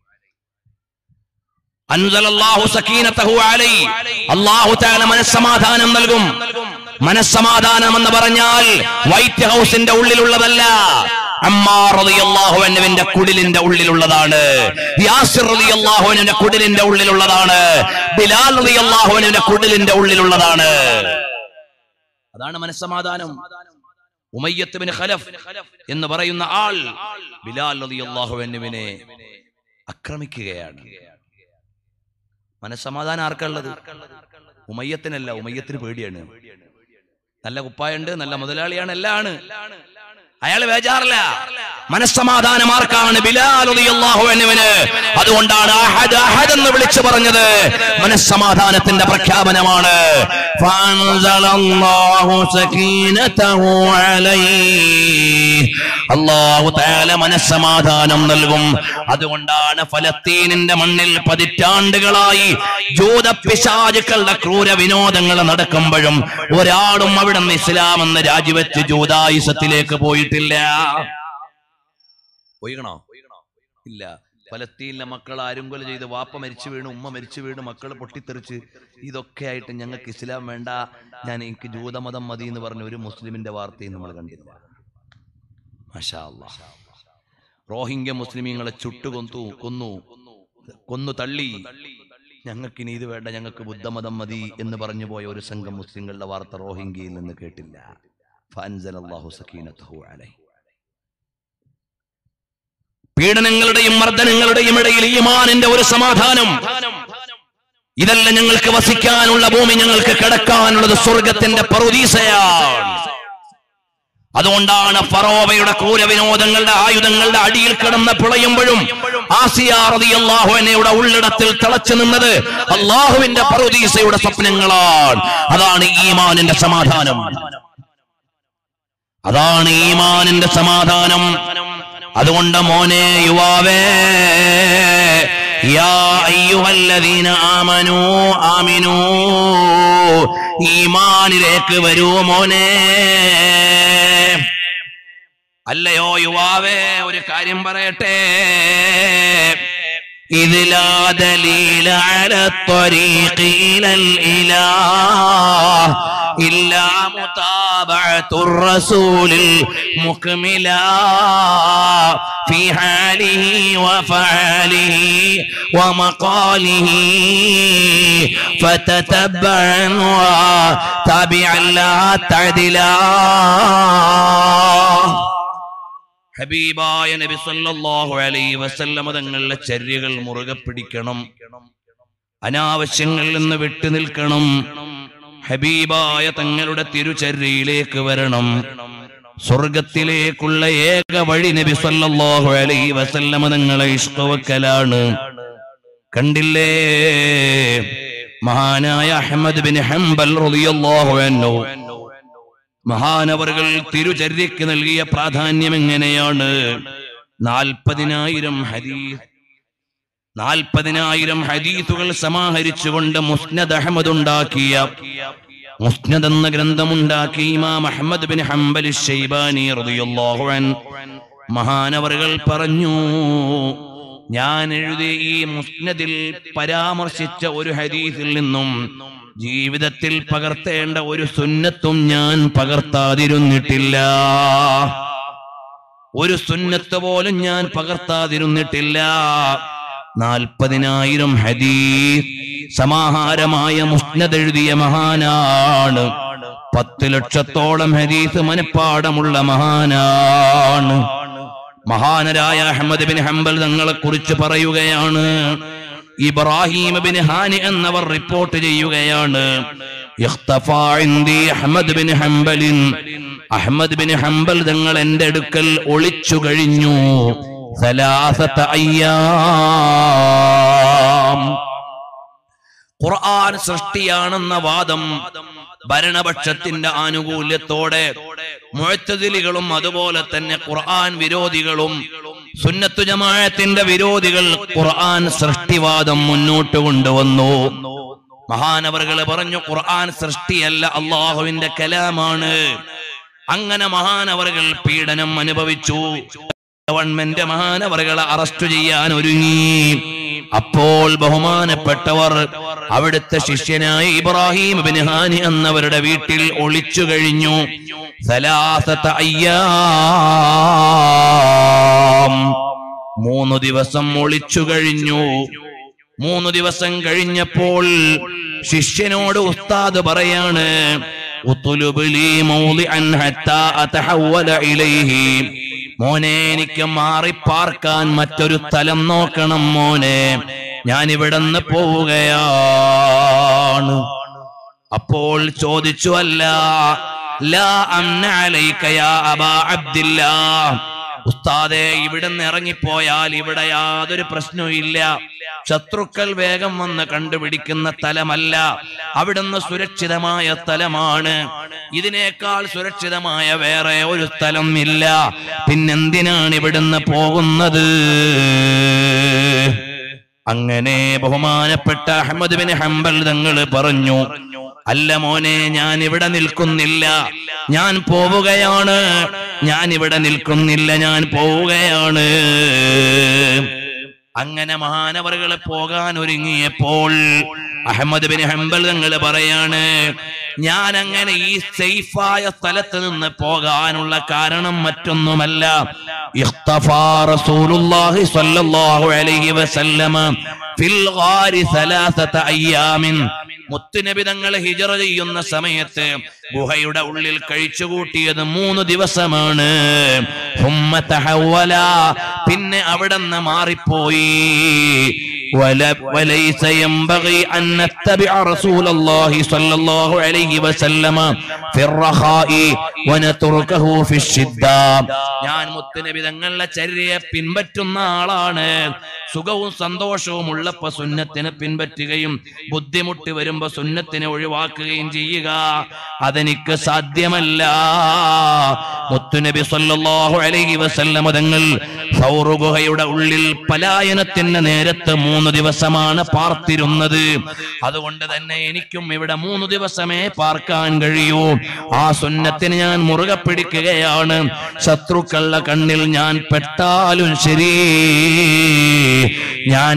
അൻസലല്ലാഹു സകീനതഹു അലൈഹി അല്ലാഹു തആല മനസ്സമാധാനം നൽകും മനസ്സമാധാനം എന്ന് പറഞ്ഞാൽ വൈറ്റ് ഹൗസിന്റെ ഉള്ളിലുള്ളതല്ല അമ്മാർ റളിയല്ലാഹു അൻഹുവിന്റെ കുടിലിന്റെ ഉള്ളിലുള്ളതാണ് യാസിർ റളിയല്ലാഹു അൻഹുവിന്റെ കുടിലിന്റെ ഉള്ളിലുള്ളതാണ് ബിലാൽ റളിയല്ലാഹു അൻഹുവിന്റെ കുടിലിന്റെ ഉള്ളിലുള്ളതാണ് അതാണ് മനസ്സമാധാനം ഉമയ്യത്ത് ബിൻ ഖലഫ് എന്ന് പറയുന്ന ആൾ ബിലാൽ റളിയല്ലാഹു അൻഹുവിനെ ആക്രമിക്കുകയാണ് മനസ്സമാധാനം ആർക്കുള്ളത് ഉമയ്യത്തിനല്ല ഉമയ്യത്തിന് പേടിയാണ് നല്ല കുപ്പായുണ്ട് നല്ല മുതലാളിയാണ് എല്ലാം ആണ് അയാൾ ബേജാറില്ല മനസ്സമാധാനം ആർക്കാണ് ബിലാൽ റളിയല്ലാഹു അൻഹുവിന് അതുകൊണ്ടാണ് അഹദ് അഹദ് എന്ന് വിളിച്ചു പറഞ്ഞത് മനസ്സമാധാനത്തിന്റെ പ്രഖ്യാപനമാണ് ഫഅൻസലല്ലാഹു സകീനതഹു അലൈഹി അല്ലാഹു തആല മനസ്സമാധാനം നൽകും അതുകൊണ്ടാണ് ഫലസ്തീനിന്റെ മണ്ണിൽ പതിറ്റാണ്ടുകളായി ജൂത പിശാചുക്കളുടെ ക്രൂര വിനോദങ്ങൾ നടക്കുമ്പോഴും ഒരാളും അവിടെ നിന്ന് ഇസ്ലാം എന്ന് രാജിവെച്ച് ജൂതായുസത്തിലേക്ക് പോയിട്ടില്ല പോയിക്കണോ ഇല്ല ഫലസ്തീനിലെ മക്കൾ ആരും കൊല ചെയ്ത് വാപ്പ മരിച്ചു വീണു ഉമ്മ മരിച്ചു വീണു മക്കൾ പൊട്ടിത്തെറിച്ച് ഇതൊക്കെ ആയിട്ട് ഞങ്ങൾക്ക് ഇസ്ലാം വേണ്ട ഞാൻ എനിക്ക് ജൂതമതം മതി എന്ന് പറഞ്ഞ ഒരു മുസ്ലിമിന്റെ വാർത്തയും നമ്മൾ കണ്ടില്ല മാഷാ അല്ലാ. റോഹിംഗ്യ മുസ്ലിമീങ്ങളെ ചുട്ടുകൊന്നു കൊന്നു കൊന്നു തള്ളി ഞങ്ങൾക്കിനി ഇത് വേണ്ട ഞങ്ങൾക്ക് ബുദ്ധമതം മതി എന്ന് പറഞ്ഞു പോയ ഒരു സംഘം മുസ്ലിങ്ങളുടെ വാർത്ത റോഹിംഗ്യയിൽ നിന്ന് കേട്ടില്ല ഫഅൻസലല്ലാഹു സകീനതഹു അലൈഹി പീഡനങ്ങളുടെയും മർദ്ദനങ്ങളുടെയും ഇടയിൽ ഈമാനിന്റെ ഒരു സമാധാനം ഇതല്ല ഞങ്ങൾക്ക് വസിക്കാനുള്ള ഭൂമി ഞങ്ങൾക്ക് കിടക്കാനുള്ളത് സ്വർഗത്തിന്റെ പറുദീസയാണ് അതുകൊണ്ടാണ് ഫറോവയുടെ ക്രൂരവിനോദങ്ങളുടെ ആയുധങ്ങളുടെ അടിയിൽ കിടന്ന് പിളയുമ്പോഴും ആസിയാറിയാഹുവിനെയുടെ ഉള്ളിടത്തിൽ തിളച്ചു നിന്നത് അള്ളാഹുവിന്റെ പറുദീസയുടെ സ്വപ്നങ്ങളാണ് അതാണ് ഈമാനിന്റെ സമാധാനം അതാണ് ഈമാനിന്റെ സമാധാനം അതുകൊണ്ട് മോനെ യുവാവേ യാ അയ്യുഹല്ലദീന ആമനൂ ആമിനൂ ഈമാനിലേക്ക് വരൂ മോനെ അല്ലയോ യുവാവേ ഒരു കാര്യം പറയട്ടെ إذ لا دليل على الطريق إلى الإله إلا متابعة الرسول المكملا في حاله وفعاله ومقاله فتتبعا وتابعا لا تعدلا ഹബീബായ നബി സല്ലല്ലാഹു അലൈഹി വസല്ലമ തങ്ങളുടെ ചര്യകൾ മുറുകെ പിടിക്കണം അനാവശ്യങ്ങളിൽ നിന്ന് വിട്ടു നിൽക്കണം ഹബീബായ തങ്ങളുടെ തിരുചര്യയിലേക്ക് വരണം സ്വർഗത്തിലേക്കുള്ള ഏക വഴി നബി സല്ലല്ലാഹു അലൈഹി വസല്ലമ തങ്ങളെ ഇഷ്ടവക്കലാണ് കണ്ടില്ലേ മഹാനായ അഹമ്മദ് ബിൻ ഹംബൽ റളിയല്ലാഹു അൻഹു മഹാനവറുകൾ തിരുചര്യക്ക് നൽകിയ പ്രാധാന്യം എങ്ങനെയാണ് നാൽപ്പതിനായിരം ഹദീസ് നാൽപ്പതിനായിരം ഹദീസുകൾ സമാഹരിച്ചുകൊണ്ട് മുസ്നദ് അഹമ്മദ് ഉണ്ടാക്കിയ മുസ്നദ് എന്ന ഗ്രന്ഥമുണ്ടാക്കി ഇമാം അഹമ്മദ് ബിൻ ഹംബൽ ഷെയ്ബാനി റളിയല്ലാഹു അൻ മഹാനവറുകൾ പറഞ്ഞു ഞാൻ എഴുതിയ ഈ മുസ്നദിൽ പരാമർശിച്ച ഒരു ഹദീസിൽ നിന്നും ജീവിതത്തിൽ പകർത്തേണ്ട ഒരു സുന്നത്തും ഞാൻ പകർത്താതിരുന്നിട്ടില്ല ഒരു സുന്നത്ത് പോലും ഞാൻ പകർത്താതിരുന്നിട്ടില്ല നാൽപ്പതിനായിരം ഹദീസ് സമാഹാരമായ മുസ്നദ് എഴുതിയ മഹാനാണ് പത്ത് ലക്ഷത്തോളം ഹദീസ് മനഃപ്പാടമുള്ള മഹാനാണ് മഹാനരായ അഹമ്മദ് ബിൻ ഹംബൽ തങ്ങളെ കുറിച്ച് പറയുകയാണ് ഇബ്രാഹിം ബിൻ ഹാനി എന്നവർ റിപ്പോർട്ട് ചെയ്യുകയാണ് ഇഖ്തഫാ ഇൻദി അഹ്മദ് ബിൻ ഹംബലിൻ അഹ്മദ് ബിൻ ഹംബൽ തങ്ങൾ എന്റെ അടുക്കൽ ഒളിച്ചു കഴിഞ്ഞു സലാസത്ത അയ്യാം ഖുർആൻ സൃഷ്ടിയാണെന്ന വാദം ഭരണപക്ഷത്തിന്റെ ആനുകൂല്യത്തോടെ മുഴത്തതിലികളും അതുപോലെ തന്നെ ഖുർആൻ വിരോധികളും സുന്നത്തു ജമാഅത്തിന്റെ വിരോധികൾ ഖുർആൻ സൃഷ്ടിവാദം മുന്നോട്ട് കൊണ്ടുവന്നു മഹാനവറുകൾ പറഞ്ഞു ഖുർആൻ സൃഷ്ടിയല്ല അള്ളാഹുവിന്റെ കലാമാണ് അങ്ങനെ മഹാനവറുകൾ പീഡനം അനുഭവിച്ചു ഗവൺമെന്റ് മഹാനവറുകളെ അറസ്റ്റ് ചെയ്യാൻ ഒരുങ്ങി അപ്പോൾ ബഹുമാനപ്പെട്ടവർ അവിടുത്തെ ശിഷ്യനായ ഇബ്രാഹിം ബിൻ ഹാനി എന്നവരുടെ വീട്ടിൽ ഒളിച്ചു കഴിഞ്ഞു സലാസത്ത അയ്യാം മൂന്ന് ദിവസം ഒളിച്ചു കഴിഞ്ഞു മൂന്ന് ദിവസം കഴിഞ്ഞപ്പോൾ ശിഷ്യനോട് ഉസ്താദ് പറയാണ് ഉത്തുലുബ് ലീ മൗളിഅൻ ഹത്താ അതഹവ്വല ഇലൈഹി മോനെ എനിക്ക് മാറിപ്പാർക്കാൻ മറ്റൊരു സ്ഥലം നോക്കണം മോനെ ഞാൻ ഇവിടുന്ന് പോവുകയാണ് അപ്പോൾ ചോദിച്ചു അല്ല ലാ അംന അലൈക യാ അബാ അബ്ദില്ലാ ഉസ്താദെ ഇവിടുന്ന് ഇറങ്ങിപ്പോയാൽ ഇവിടെ യാതൊരു പ്രശ്നവും ഇല്ല ശത്രുക്കൾ വേഗം വന്ന് കണ്ടുപിടിക്കുന്ന സ്ഥലമല്ല അവിടുന്ന് സുരക്ഷിതമായ സ്ഥലമാണ് ഇതിനേക്കാൾ സുരക്ഷിതമായ വേറെ ഒരു സ്ഥലം ഇല്ല പിന്നെന്തിനാണ് ഇവിടുന്ന് പോകുന്നത് അങ്ങനെ ബഹുമാനപ്പെട്ട അഹമ്മദ് ബിൻ ഹംബൽ തങ്ങൾ പറഞ്ഞു അല്ല മോനെ ഞാൻ ഇവിടെ നിൽക്കുന്നില്ല ഞാൻ പോവുകയാണ് ഞാൻ ഇവിടെ നിൽക്കുന്നില്ല ഞാൻ പോവുകയാണ് അങ്ങനെ മഹാനവറുകൾ പോകാൻ ഒരുങ്ങിയപ്പോൾ അഹമ്മദ് ബിൻ ഹംബൽ തങ്ങൾ പറയാണ് ഞാൻ അങ്ങനെ ഈ സേഫായ സ്ഥലത്ത് നിന്ന് പോകാനുള്ള കാരണം മറ്റൊന്നുമല്ല ഇഖ്തഫാ റസൂലുള്ളാഹി സ്വല്ലല്ലാഹു അലൈഹി വസല്ലമ ഫിൽ ഗാരി സലാസത അയ്യാമിൻ മുത്തുനബി തങ്ങൾ ഹിജറ ചെയ്യുന്ന സമയത്ത് ഗുഹയുടെ ഉള്ളിൽ കഴിച്ചുകൂട്ടിയത് മൂന്ന് ദിവസമാണ് ഹുമ്മ തഹവ്വല. പിന്നെ അവിടുന്ന് മാറിപ്പോയി ولا- وليس ينبغي أن نتبع رسول الله صلى الله عليه وسلم في الرخاء ونتركه في الشدة ഞാൻ മുത്തുനബി തങ്ങളുടെ ചര്യയെ പിൻപറ്റുന്ന ആളാണ് സുഖവും സന്തോഷവും ഉള്ളപ്പോ സുന്നത്തിനെ പിൻപറ്റുകയും ബുദ്ധിമുട്ട് വരുമ്പോ സുന്നത്തിനെ ഒഴിവാക്കുകയും ചെയ്യുക അതെനിക്ക് സാധ്യമല്ല മുത്തുനബി സല്ലല്ലാഹു അലൈഹി വസല്ലമ തങ്ങൾ സൗറു ഗുഹയുടെ ഉള്ളിൽ പലായനത്തിന്റെ നേരത്ത് മൂന്ന് ദിവസമാണ് പാർത്തിരുന്നത് അതുകൊണ്ട് തന്നെ എനിക്കും ഇവിടെ മൂന്ന് ദിവസമേ പാർക്കാൻ കഴിയൂ ആ സുന്നത്തിന് ഞാൻ മുറുകെ പിടിക്കുകയാണ് ശത്രുക്കളുടെ കണ്ണിൽ ഞാൻ പെട്ടാലും ശരി ഞാൻ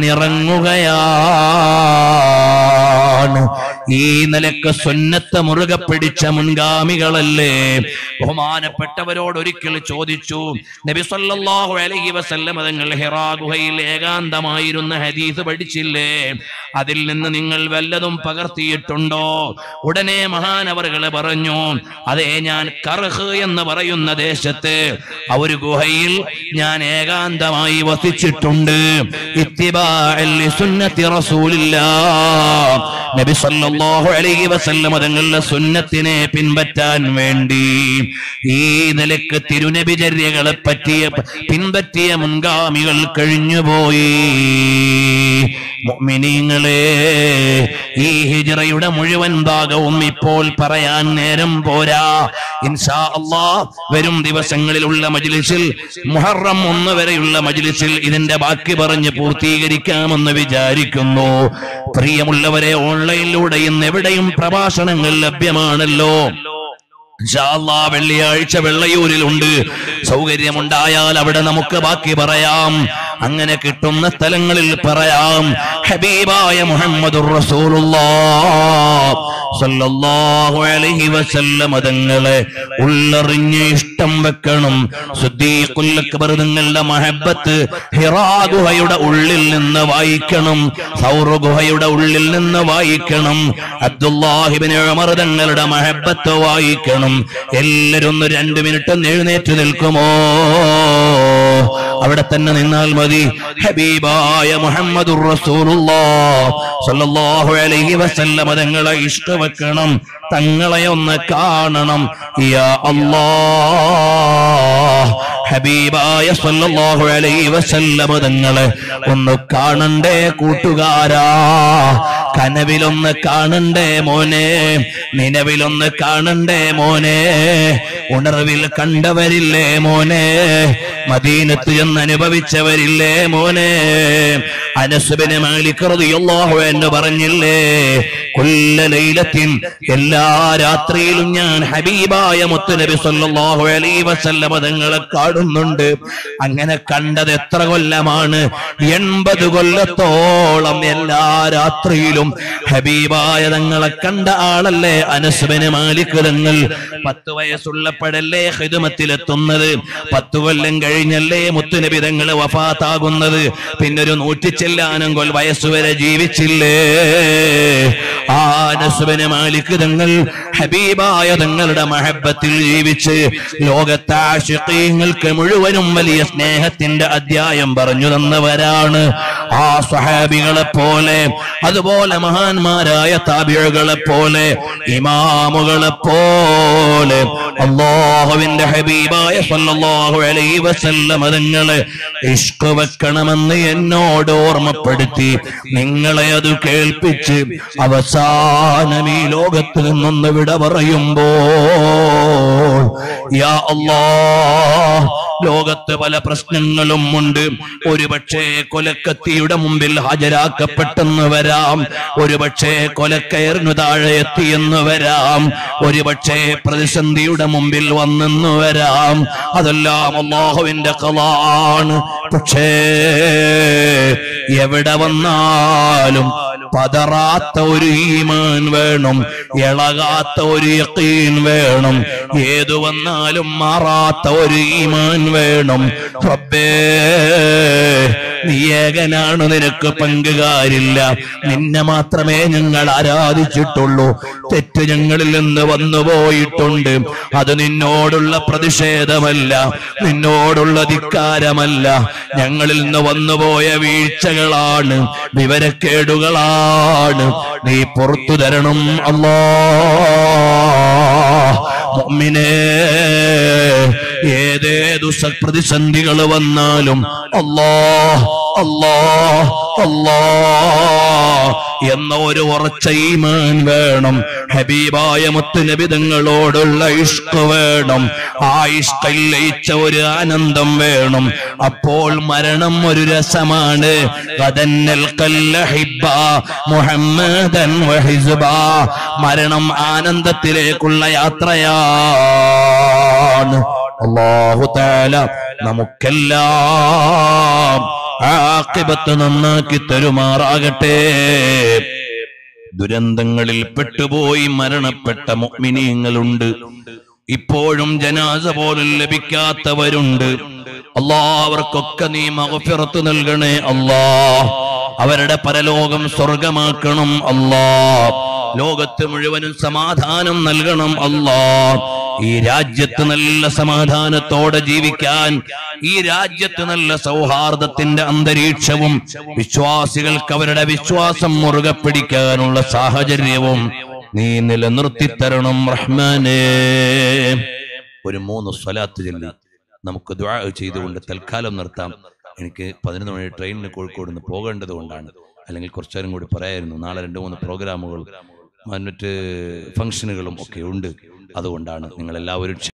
ഇറങ്ങുകയാണ് ഈ നിലക്ക് സുന്നത്ത് മുറുകെ പിടിച്ച മുൻഗാമികളല്ലേ ബഹുമാനപ്പെട്ടവരോട് ഒരിക്കൽ ചോദിച്ചു നബി സല്ലല്ലാഹു അലൈഹി വസല്ലം തങ്ങൾ ഹിറാ ഗുഹയിൽ ഏകാന്തമായിരുന്ന ഹദീസ് പഠിച്ചില്ലേ അതിൽ നിന്ന് നിങ്ങൾ വല്ലതും പകർത്തിയിട്ടുണ്ടോ ഉടനെ മഹാനവറുകൾ പറഞ്ഞു അതെ ഞാൻ കർഹ് എന്ന് പറയുന്ന ദേശത്ത് ആ ഒരു ഗുഹയിൽ ഞാൻ ഏകാന്തമായി വസിച്ചിട്ടുണ്ട് ഇത്തിബാഅൽ ലിസുന്നത്തി റസൂലില്ലാ നബി സല്ലല്ലാഹു അലൈഹി വസല്ലം തങ്ങളുടെ സുന്നത്തിനെ പിൻപറ്റാൻ വേണ്ടി ഈ നിലക്ക് തിരുനബിചര്യകളെ പറ്റിയ പിൻപറ്റിയ മുൻഗാമികൾ കഴിഞ്ഞുപോയി മുഅ്മിനീങ്ങളെ ഈ ഹിജ്റയുടെ മുഴുവൻ ഭാഗവും ഇപ്പോൾ പറയാൻ നേരം പോരാ ഇൻഷാ അല്ലാ വരും ദിവസങ്ങളിലുള്ള മജ്ലിസിൽ മുഹറം ഒന്ന് വരെയുള്ള മജ്ലിസിൽ ഇതിന്റെ ബാക്കി പറഞ്ഞ് പൂർത്തീകരിക്കാമെന്ന് വിചാരിക്കുന്നു പ്രിയമുള്ളവരെ ഓൺലൈനിലൂടെ ഇന്ന് എവിടെയും പ്രഭാഷണങ്ങൾ ലഭ്യമാണല്ലോ ഇൻഷാ അല്ലാ, വെള്ളിയാഴ്ച വെള്ളയൂരിലുണ്ട് സൗകര്യമുണ്ടായാൽ അവിടെ നമുക്ക് ബാക്കി പറയാം അങ്ങനെ കിട്ടുന്ന സ്ഥലങ്ങളിൽ പറയാം ഹബീബായ മുഹമ്മദുർ റസൂലുള്ളാഹ് സല്ലല്ലാഹു അലൈഹി വസല്ലം തങ്ങളെ ഉള്ളറിഞ്ഞ് ഇഷ്ടം വെക്കണം സുദ്ദീഖുൽ അക്ബർ തങ്ങളുടെ മഹബത്ത് ഹിറാ ഗുഹയുടെ ഉള്ളിൽ നിന്ന് വായിക്കണം സൗറ ഗുഹയുടെ ഉള്ളിൽ നിന്ന് വായിക്കണം അബ്ദുല്ലാഹിബിൻ ഉമർ തങ്ങളുടെ മഹബത്ത് വായിക്കണം എല്ലാരും ഒന്ന് രണ്ട് മിനിറ്റ് ഒന്ന് എഴുന്നേറ്റ് നിൽക്കുമോ അവിടെ തന്നെ നിന്നാൽ മതി ഹബീബായ മുഹമ്മദുർ റസൂലുള്ളാഹ് സല്ലല്ലാഹു അലൈഹി വസല്ലമ തങ്ങളെ ഇഷ്ടവെക്കണം തങ്ങളെ ഒന്ന് കാണണം യാ അല്ലാഹ് ഹബീബായ സല്ലല്ലാഹു അലൈഹി വസല്ലമ തങ്ങളെ ഒന്ന് കാണണ്ടേ കൂട്ടുകാരാ കനവിലൊന്ന് കാണണ്ടേ മോനെ നിലവിലൊന്ന് കാണണ്ടേ മോനെ ഉണർവിൽ കണ്ടവരില്ലേ മോനെ മദീനത്ത് എന്ന് അനുഭവിച്ചവരില്ലേ മോനെ അനസുബിന് മാലിക് റളിയല്ലാഹു എന്ന് പറഞ്ഞില്ലേ കൊല്ല ലൈലത്തിൻ എല്ലാ രാത്രിയിലും ഞാൻ ഹബീബായ മുത്തുനബി സല്ലല്ലാഹു അലൈഹി വസല്ലമ തങ്ങളെ കാണുന്നുണ്ട് അങ്ങനെ കണ്ടത് എത്ര കൊല്ലമാണ് എൺപത് കൊല്ലത്തോളം എല്ലാ രാത്രിയിലും ഹബീബായ തങ്ങളെ കണ്ട ആളല്ലേ അനസുബിന് മാലിക് തങ്ങൾ പത്ത് വയസ്സുള്ളപ്പോഴല്ലേ ഹിദുമത്തിലെത്തുന്നത് പത്തു കൊല്ലം കഴിഞ്ഞല്ലേ മുത്തുനബി തങ്ങൾ വഫാത്താകുന്നത് പിന്നെ ഒരു നൂറ്റി ചെല്ലാനും കൊൽ വയസ്സുവരെ ജീവിച്ചില്ലേ ആ നസുബിന് മാലിക് തങ്ങൾ ഹബീബായ തങ്ങളുടെ മഹബത്തിൽ ജീവിച്ച് ലോകത്തെ ആശിഖീങ്ങൾക്ക് മുഴുവനും വലിയ സ്നേഹത്തിന്റെ അധ്യായം പറഞ്ഞു തന്നവരാണ് ആ സ്വഹാബികളെ പോലെ അതുപോലെ മഹാന്മാരായ താബിഴകളെ പോലെ ഇമാമുകളെ പോലെ അള്ളാഹുവിന്റെ ഹബീബായ സല്ലല്ലാഹു അലൈഹി വസല്ലം തങ്ങളെ ഇഷ്ക് വെക്കണമെന്ന് എന്നോട് ഓർമ്മപ്പെടുത്തി നിങ്ങളെ അത് കേൾപ്പിച്ച് അവസാനം ഈ ലോകത്ത് നിന്നൊന്ന് വിട പറയുമ്പോൾ യാ അല്ലാഹ് ലോകത്ത് പല പ്രശ്നങ്ങളും ഉണ്ട് ഒരുപക്ഷെ കൊലക്കത്തിയുടെ മുമ്പിൽ ഹാജരാക്കപ്പെട്ടെന്ന് വരാം ഒരുപക്ഷെ കൊലക്കയറിനു താഴെ എത്തിയെന്ന് വരാം ഒരുപക്ഷെ പ്രതിസന്ധിയുടെ മുമ്പിൽ വന്നെന്ന് വരാം അതെല്ലാം അള്ളാഹുവിന്റെ കലാണ് പക്ഷേ എവിടെ വന്നാലും പതറാത്ത ഒരു ഈമാൻ വേണം ഇളകാത്ത ഒരു യക്കീൻ വേണം ഏതു വന്നാലും മാറാത്ത ഒരു ഈമാൻ വേണം റബ്ബേ നീ ഏകനാണ് നിനക്ക് പങ്കുകാരില്ല നിന്നെ മാത്രമേ ഞങ്ങൾ ആരാധിച്ചിട്ടുള്ളൂ തെറ്റ് ഞങ്ങളിൽ നിന്ന് വന്നുപോയിട്ടുണ്ട് അത് നിന്നോടുള്ള പ്രതിഷേധമല്ല നിന്നോടുള്ള ധിക്കാരമല്ല ഞങ്ങളിൽ നിന്ന് വന്നുപോയ വീഴ്ചകളാണ് വിവരക്കേടുകളാണ് നീ പുറത്തു തരണം അല്ലാ മുഅ്മിനേ ഏതേതു സ- പ്രതിസന്ധികൾ വന്നാലും അല്ലാ അല്ലാ അല്ലാ എന്ന ഒരു ഉറച്ച ഈമാൻ വേണം ഹബീബായ മുത്തുനബിതങ്ങളോടുള്ള ഇഷ്ക് വേണം ആ ഇഷ്കിൽ ലയിച്ച ഒരു ആനന്ദം വേണം അപ്പോൾ മരണം ഒരു രസമാണ് ഗദന്നൽ കല്ലഹിബ്ബ മുഹമ്മദൻ വഹിസ്ബ മരണം ആനന്ദത്തിലേക്കുള്ള യാത്രയാണ് അല്ലാഹു തആല നമുക്കെല്ലാം ആഖിബത്ത് നന്നാക്കി തരുമാറാകട്ടെ ദുരന്തങ്ങളിൽ പെട്ടുപോയി മരണപ്പെട്ട മുഅ്മിനീങ്ങളുണ്ട് ഇപ്പോഴും ജനാസ പോലും ലഭിക്കാത്തവരുണ്ട് അല്ലാ അവർക്കൊക്കെ നീ മഗ്ഫിറത്ത് നൽകണേ അല്ലാ അവരുടെ പരലോകം സ്വർഗമാക്കണം അല്ലാ ലോകത്ത് മുഴുവനും സമാധാനം നൽകണം അല്ലാ ഈ രാജ്യത്ത് നല്ല സമാധാനത്തോടെ ജീവിക്കാൻ ഈ രാജ്യത്ത് നല്ല സൗഹാർദ്ദത്തിന്റെ അന്തരീക്ഷവും വിശ്വാസികൾക്ക് അവരുടെ വിശ്വാസം മുറുകെ പിടിക്കാനുള്ള സാഹചര്യവും നീ നിലനിർത്തി തരണം റഹ്മാനേ ഒരു മൂന്ന് സ്വലാത്ത് ചൊല്ലി നമുക്ക് ദുആ ചെയ്തുകൊണ്ട് തൽക്കാലം നിർത്താം എനിക്ക് പതിനൊന്ന് മണി ട്രെയിനിന് കോഴിക്കോട് നിന്ന് പോകേണ്ടത് കൊണ്ടാണ് അല്ലെങ്കിൽ കുറച്ചു നേരം കൂടി പറയായിരുന്നു നാളെ രണ്ട് മൂന്ന് പ്രോഗ്രാമുകൾ മറ്റ് ഫംഗ്ഷനുകളും ഒക്കെ ഉണ്ട് അതുകൊണ്ടാണ് നിങ്ങൾ എല്ലാവരും